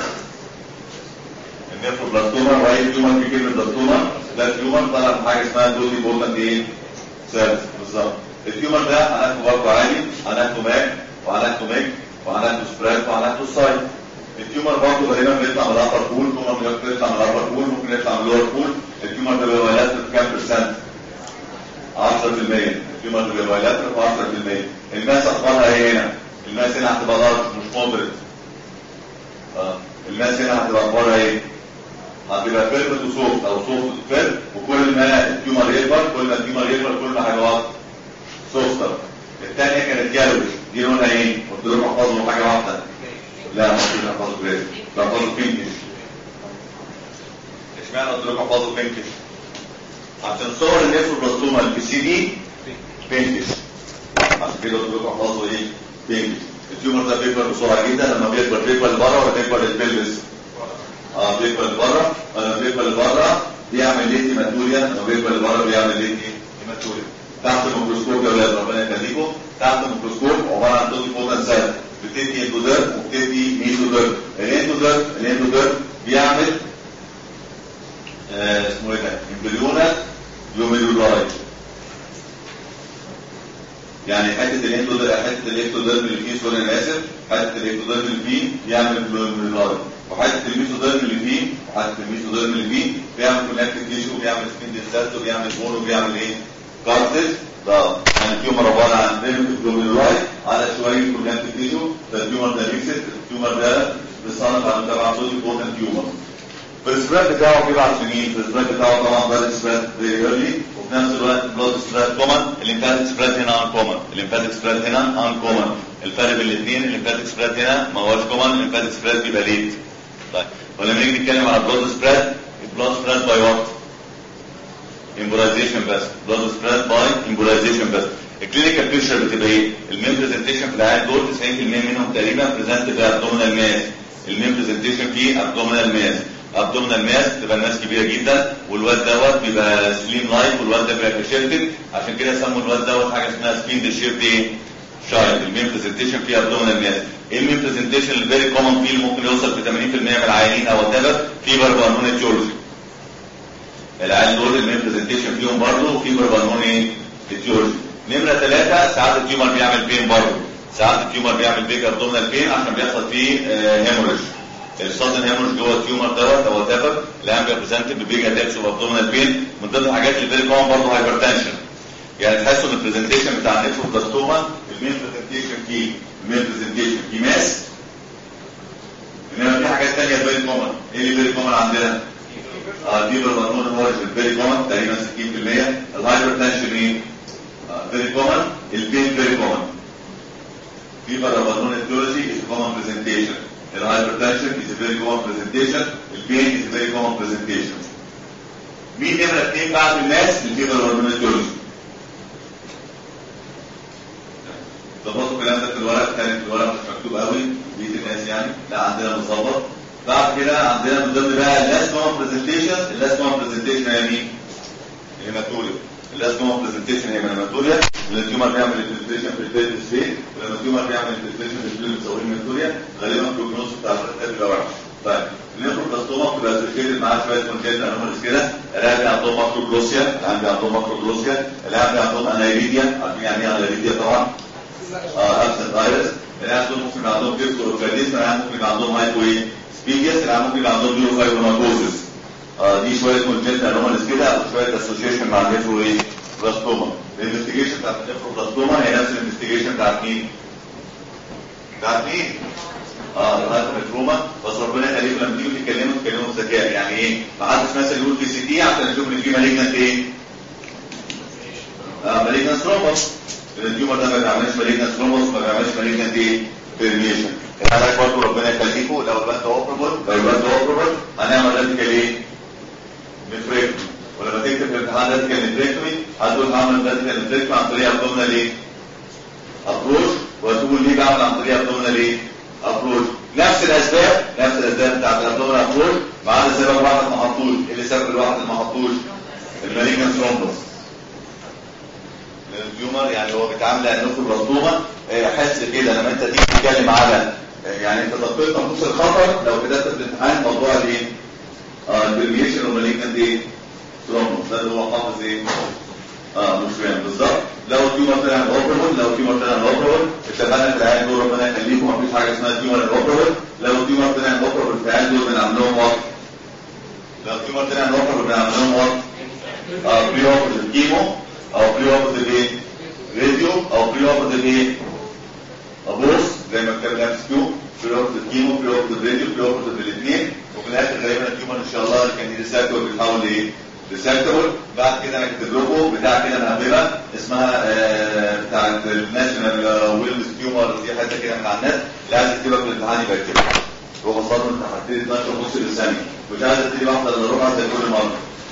S2: النيفروبلاستوما وهي تيومر في كلمه بلاستوما ده تيومر طالع من حاجه اسمها توتي بوتن ايه سيلز بالظبط التيومر ده هناخده برضه عادي هناخده ماك وهناخده ميك وهناخده سبريد وهناخده سايد التيومر برضه غالبا بيطلع من الابر بول تيومر بيطلع من الابر بول ممكن يطلع من اللور بول التيومر ده بيبقى لاتر كام برسنت 10% التيومر ده بيبقى لاتر 10% الماس اخبارها ايه هنا الماس هنا هتبقى لارج مش مودريت اه الماس هنا هتبقى اخبارها ايه هتبقى فيرم تو سوفت او سوفت تو فيرم وكل ما التيومر يكبر كل ما التيومر يكبر كل ما هيبقى سوفتر الثانيه كانت يالوش دي لونها ايه؟ قلت لهم احفظوا حاجه واحده لا ما قلت لهم احفظوا جريز احفظوا بينكش اشمعنى قلت لكم احفظوا بينكش عشان صور النيفروبلاستوما البي سي دي بينكش عشان كده قلت لكم احفظوا ايه؟ بينكش التيومر ده بيكبر بسرعه جدا لما بيكبر بيكبر لبره ولا بيكبر للبلبس؟ اه بيكبر لبره لما بيكبر لبره بيعمل ليه هيماتوريا لما بيكبر لبره بيعمل ليه هيماتوريا تحت الميكروسكوب يا ولاد ربنا يخليكم تحت الميكروسكوب عباره عن توتي بوتن سيل بتدي اندوديرم وبتدي ميزوديرم الاندوديرم الاندوديرم بيعمل آه اسمه ايه ده امبريونال يوميلولاي يعني حته الاندوديرم حته الاكتوديرم اللي فيه سوري انا اسف حته الاكتوديرم اللي فيه بيعمل يوميلولاي وحته الميزوديرم اللي فيه وحته الميزوديرم اللي فيه بيعمل كونكتيف تيشو بيعمل سكين ديستات وبيعمل بون وبيعمل ايه كارتج ده يعني التيومر عباره عن ريمتيف جلوميرولاي على شويه كونكتيف تيشو فالتيومر ده ميكسد التيومر ده بيصنف على تبع صوت بوتن تيومر السبريد بتاعه بيبعت لمين؟ السبريد بتاعه طبعا بلاد سبريد فيري ايرلي وفي نفس الوقت بلاد سبريد كومن الليمفاتيك سبريد هنا ان كومن الليمفاتيك سبريد هنا ان كومن الفرق بين الاثنين الليمفاتيك سبريد هنا ما هوش كومن الليمفاتيك سبريد بيبقى ليت طيب ولما نيجي نتكلم على بلاد سبريد البلاد سبريد باي وات امبولايزيشن بس بلاد سبريد باي امبولايزيشن بس الكلينيكال بيكتشر بتبقى ايه؟ المين برزنتيشن في العيان دول 90% منهم تقريبا بريزنت بابدومينال ماس المين برزنتيشن فيه ابدومينال ماس ابدومينال ماس تبقى الناس كبيره جدا والواد دوت بيبقى سليم لايف والواد ده بيبقى شيفتد عشان كده سموا الواد دوت حاجه اسمها سبين دي شيفت ايه؟ شايلد المين برزنتيشن فيه ابدومينال ماس المين برزنتيشن الفيري كومن فيه ممكن يوصل ل 80% من العيانين او وات ايفر فيبر بالموني تيولوجي العيال دول المين برزنتيشن فيهم برضه فيبر بالموني تيولوجي نمره ثلاثه ساعات التيومر بيعمل بين برضه ساعات التيومر بيعمل بيج ابدومينال بين عشان بيحصل فيه هيموريج السودن هيمورج جوه التيومر دوت او وات ايفر الان بيبريزنت ببيج اتاكس وابدومينال بين من ضمن الحاجات اللي فيري كومن برضه هايبرتنشن يعني تحسوا ان البرزنتيشن بتاع النيفروبلاستوما المين برزنتيشن فيه المين برزنتيشن فيه ماس انما في حاجات ثانيه فيري كومن ايه اللي فيري كومن عندنا؟ اه دي بالهرمون اوريجن فيري كومن تقريبا 60% الهايبرتنشن ايه؟ فيري كومن البين فيري كومن fever of unknown etiology is a common presentation. The hypertension is a very common presentation. The pain is a very common presentation. مين نمرة اثنين بعد الناس الفيفر of unknown etiology؟ ظبطوا الكلام ده في الورق كان في الورق مش مكتوب قوي بيت الناس يعني لا عندنا مظبط بعد كده عندنا من ضمن بقى اللاست كومن برزنتيشن اللاست كومن برزنتيشن هي مين؟ الهيماتوريا اللاست كومن برزنتيشن هي الهيماتوريا اللي التيومر بيعمل انفلتريشن في البيت سبيس ولما التيومر بيعمل انفلتريشن في البيت بيسوي هيماتوريا غالبا البروجنوز بتاع الرقات بيبقى وحش طيب النيفروبلاستوما بتبقى اسوشيتد معاها شويه كونجنتال انوماليز كده الرقبه عندهم ماكروجلوسيا العندي عندهم ماكروجلوسيا العندي عندهم انايريديا عارفين يعني ايه انايريديا طبعا اه ابسنت ايرس العيال دول ممكن يبقى عندهم كيرس اوروكاليزم العيال ممكن يبقى عندهم هايبو ايه سبيديس العيال ممكن يبقى عندهم نيوروفايبروماتوزس آه دي شويه كونجنتال انوماليز كده او شويه اسوشيشن مع النيفرو ايه بلاستوما الانفستيجيشن بتاعت النيفروبلاستوما هي نفس الانفستيجيشن بتاعت مين؟ بتاعت مين؟ اه الهايبرتروما بس ربنا يخليكم لما تيجوا تتكلموا تتكلموا بذكاء يعني ايه؟ ما حدش مثلا يقول في سي تي عشان يشوف ان في مالجنت ايه؟ اه مالجنت ثرومبس التيومر ده ما بيعملش مالجنت ثرومبس ما بيعملش مالجنت ايه؟ بيرميشن الحالات برضه ربنا يخليكم لو البنت اوبربل لو البنت اوبربل هنعمل راديكال ايه؟ نفريكتومي ولما تكتب في الامتحان راديكال نفريكتومي هتقول هعمل راديكال نفريكتومي عن طريق ابدومينال ايه؟ ابروش وهتقول ليه بعمل عن طريق ابدومينال ايه؟ ابروش نفس الاسباب نفس الاسباب بتاعت الابدومينال ابروش ما عدا سبب واحد ما حطوش ايه اللي سبب الواحد اللي ما حطوش؟ المالجنت ثرومبس التيومر يعني هو بيتعامل يعني نفس البلاستوما حس كده لما انت تيجي تتكلم على يعني انت دقيت نص الخطر لو كتبت في الامتحان موضوع الايه؟ اه البرميشن والمالجنت ايه؟ ثرومبس ده اللي هو حافظ ايه؟ اه مش فاهم بالظبط لو التيومر طلع اوبربل لو التيومر طلع اوبربل اتفقنا في العيال دول ربنا يخليكم مفيش حاجه اسمها تيومر اوبربل لو التيومر طلع اوبربل في العيال دول بنعمل لهم وقت لو التيومر طلع اوبربل بنعمل لهم وقت اه بري اوبرتيف كيمو او بري اوبرتيف ايه؟ راديو او بري اوبرتيف ايه؟ ابوس زي ما كتب الام اس كيو بري اوبرتيف كيمو بري اوبرتيف راديو بري اوبرتيف الاثنين وفي الاخر غالبا التيومر ان شاء الله اللي كان ريسبتور بيتحول لايه؟ ريسبتور بعد كده انا كاتب لكم بتاع كده مهببه اسمها آه بتاعت الناشونال ويلنس تيومر دي حاجه كده من على النت اللي عايز تكتبها في الامتحان يبقى يكتبها هو خاصه انت هتبتدي 12 ونص للثانيه مش عايز تبتدي واحده الا ربع زي كل مره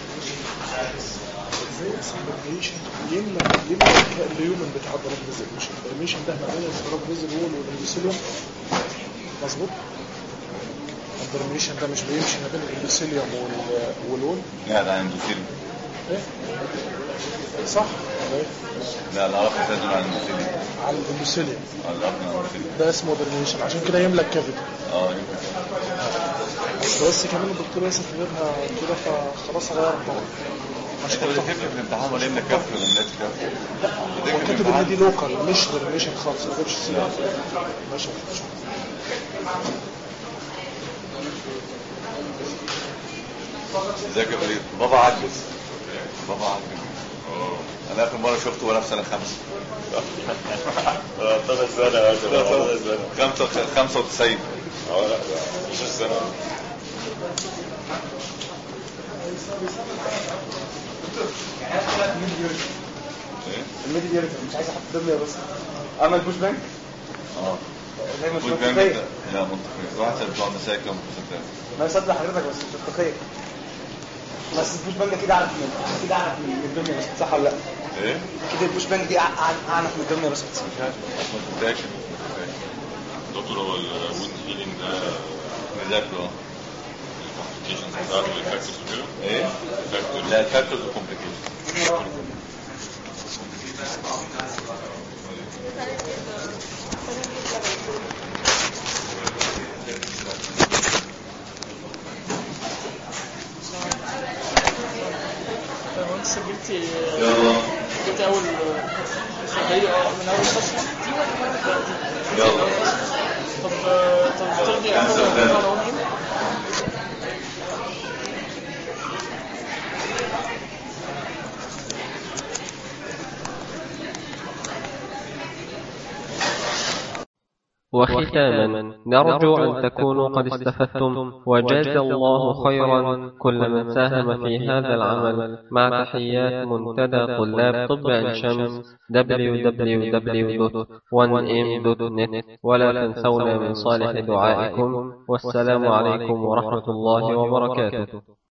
S3: ازاي السبرميشن يملى يملى الهيومن بتاع الدراج فيزل مش السبرميشن ده ما بين الدراج فيزل وول والاندوسيليوم مظبوط الدرميشن ده مش بيمشي ما بين الاندوسيليوم وال- والول
S2: لا ده اندوثيليوم
S3: ايه صح ولا ايه
S2: لا العرف تدل على الاندوثيليوم
S3: على الاندوسيليوم
S2: العرف الاندوثيليوم
S3: ده اسمه درميشن عشان كده يملى الكافيتي
S2: اه يمكن
S3: بس كمان الدكتور ياسر غيرها كده فخلاص غير طبعا مش
S2: انت اللي تكتب في الامتحان ولا انك كافي ولا ملاش كافي
S3: هو كاتب ان دي لوكال مش درميشن خالص ما جابش سيرة ماشي
S2: ازيك يا فريد بابا عجز بابا عجز انا اخر مره شفته وانا في سنه خمسه
S5: 13 سنة يا باشا 13 سنة
S2: 95
S5: اه لا 15 سنة
S6: الميدي ديريتور مش عايز احط دبليو بس اما البوش بانك
S2: اه
S6: زي ما مش
S2: كنت
S6: منطقيه
S2: بيعمل لا منطقي واحد سنه بتوع مساكن ومساكن
S6: ما يصدق حضرتك بس مش منطقيه بس البوش بانك كده اعرف من كده اعرف من الدنيا بس صح ولا لا
S2: ايه؟
S6: كده البوش بانك دي أع- أع- اعنف من الدنيا بس
S2: ما تنساش
S5: دكتور هو الوند هيلينج ده
S2: نذاكره
S5: الكومبليكيشنز بتاعته الفاكتورز وكده
S2: ايه؟
S5: فاكتورز
S2: لا الفاكتورز كومبليكيشن
S7: لو انت سجلتي
S2: يلا
S3: دلوقتي اول هي من اول صفحه
S2: يلا
S3: طب طب ترجع
S2: كانسر ده.
S3: على عمري
S1: وختاما نرجو أن تكونوا قد استفدتم وجاز الله خيرا كل من ساهم في هذا العمل مع تحيات منتدى طلاب طب عين شمس www.1m.net ولا تنسونا من صالح دعائكم والسلام عليكم ورحمة الله وبركاته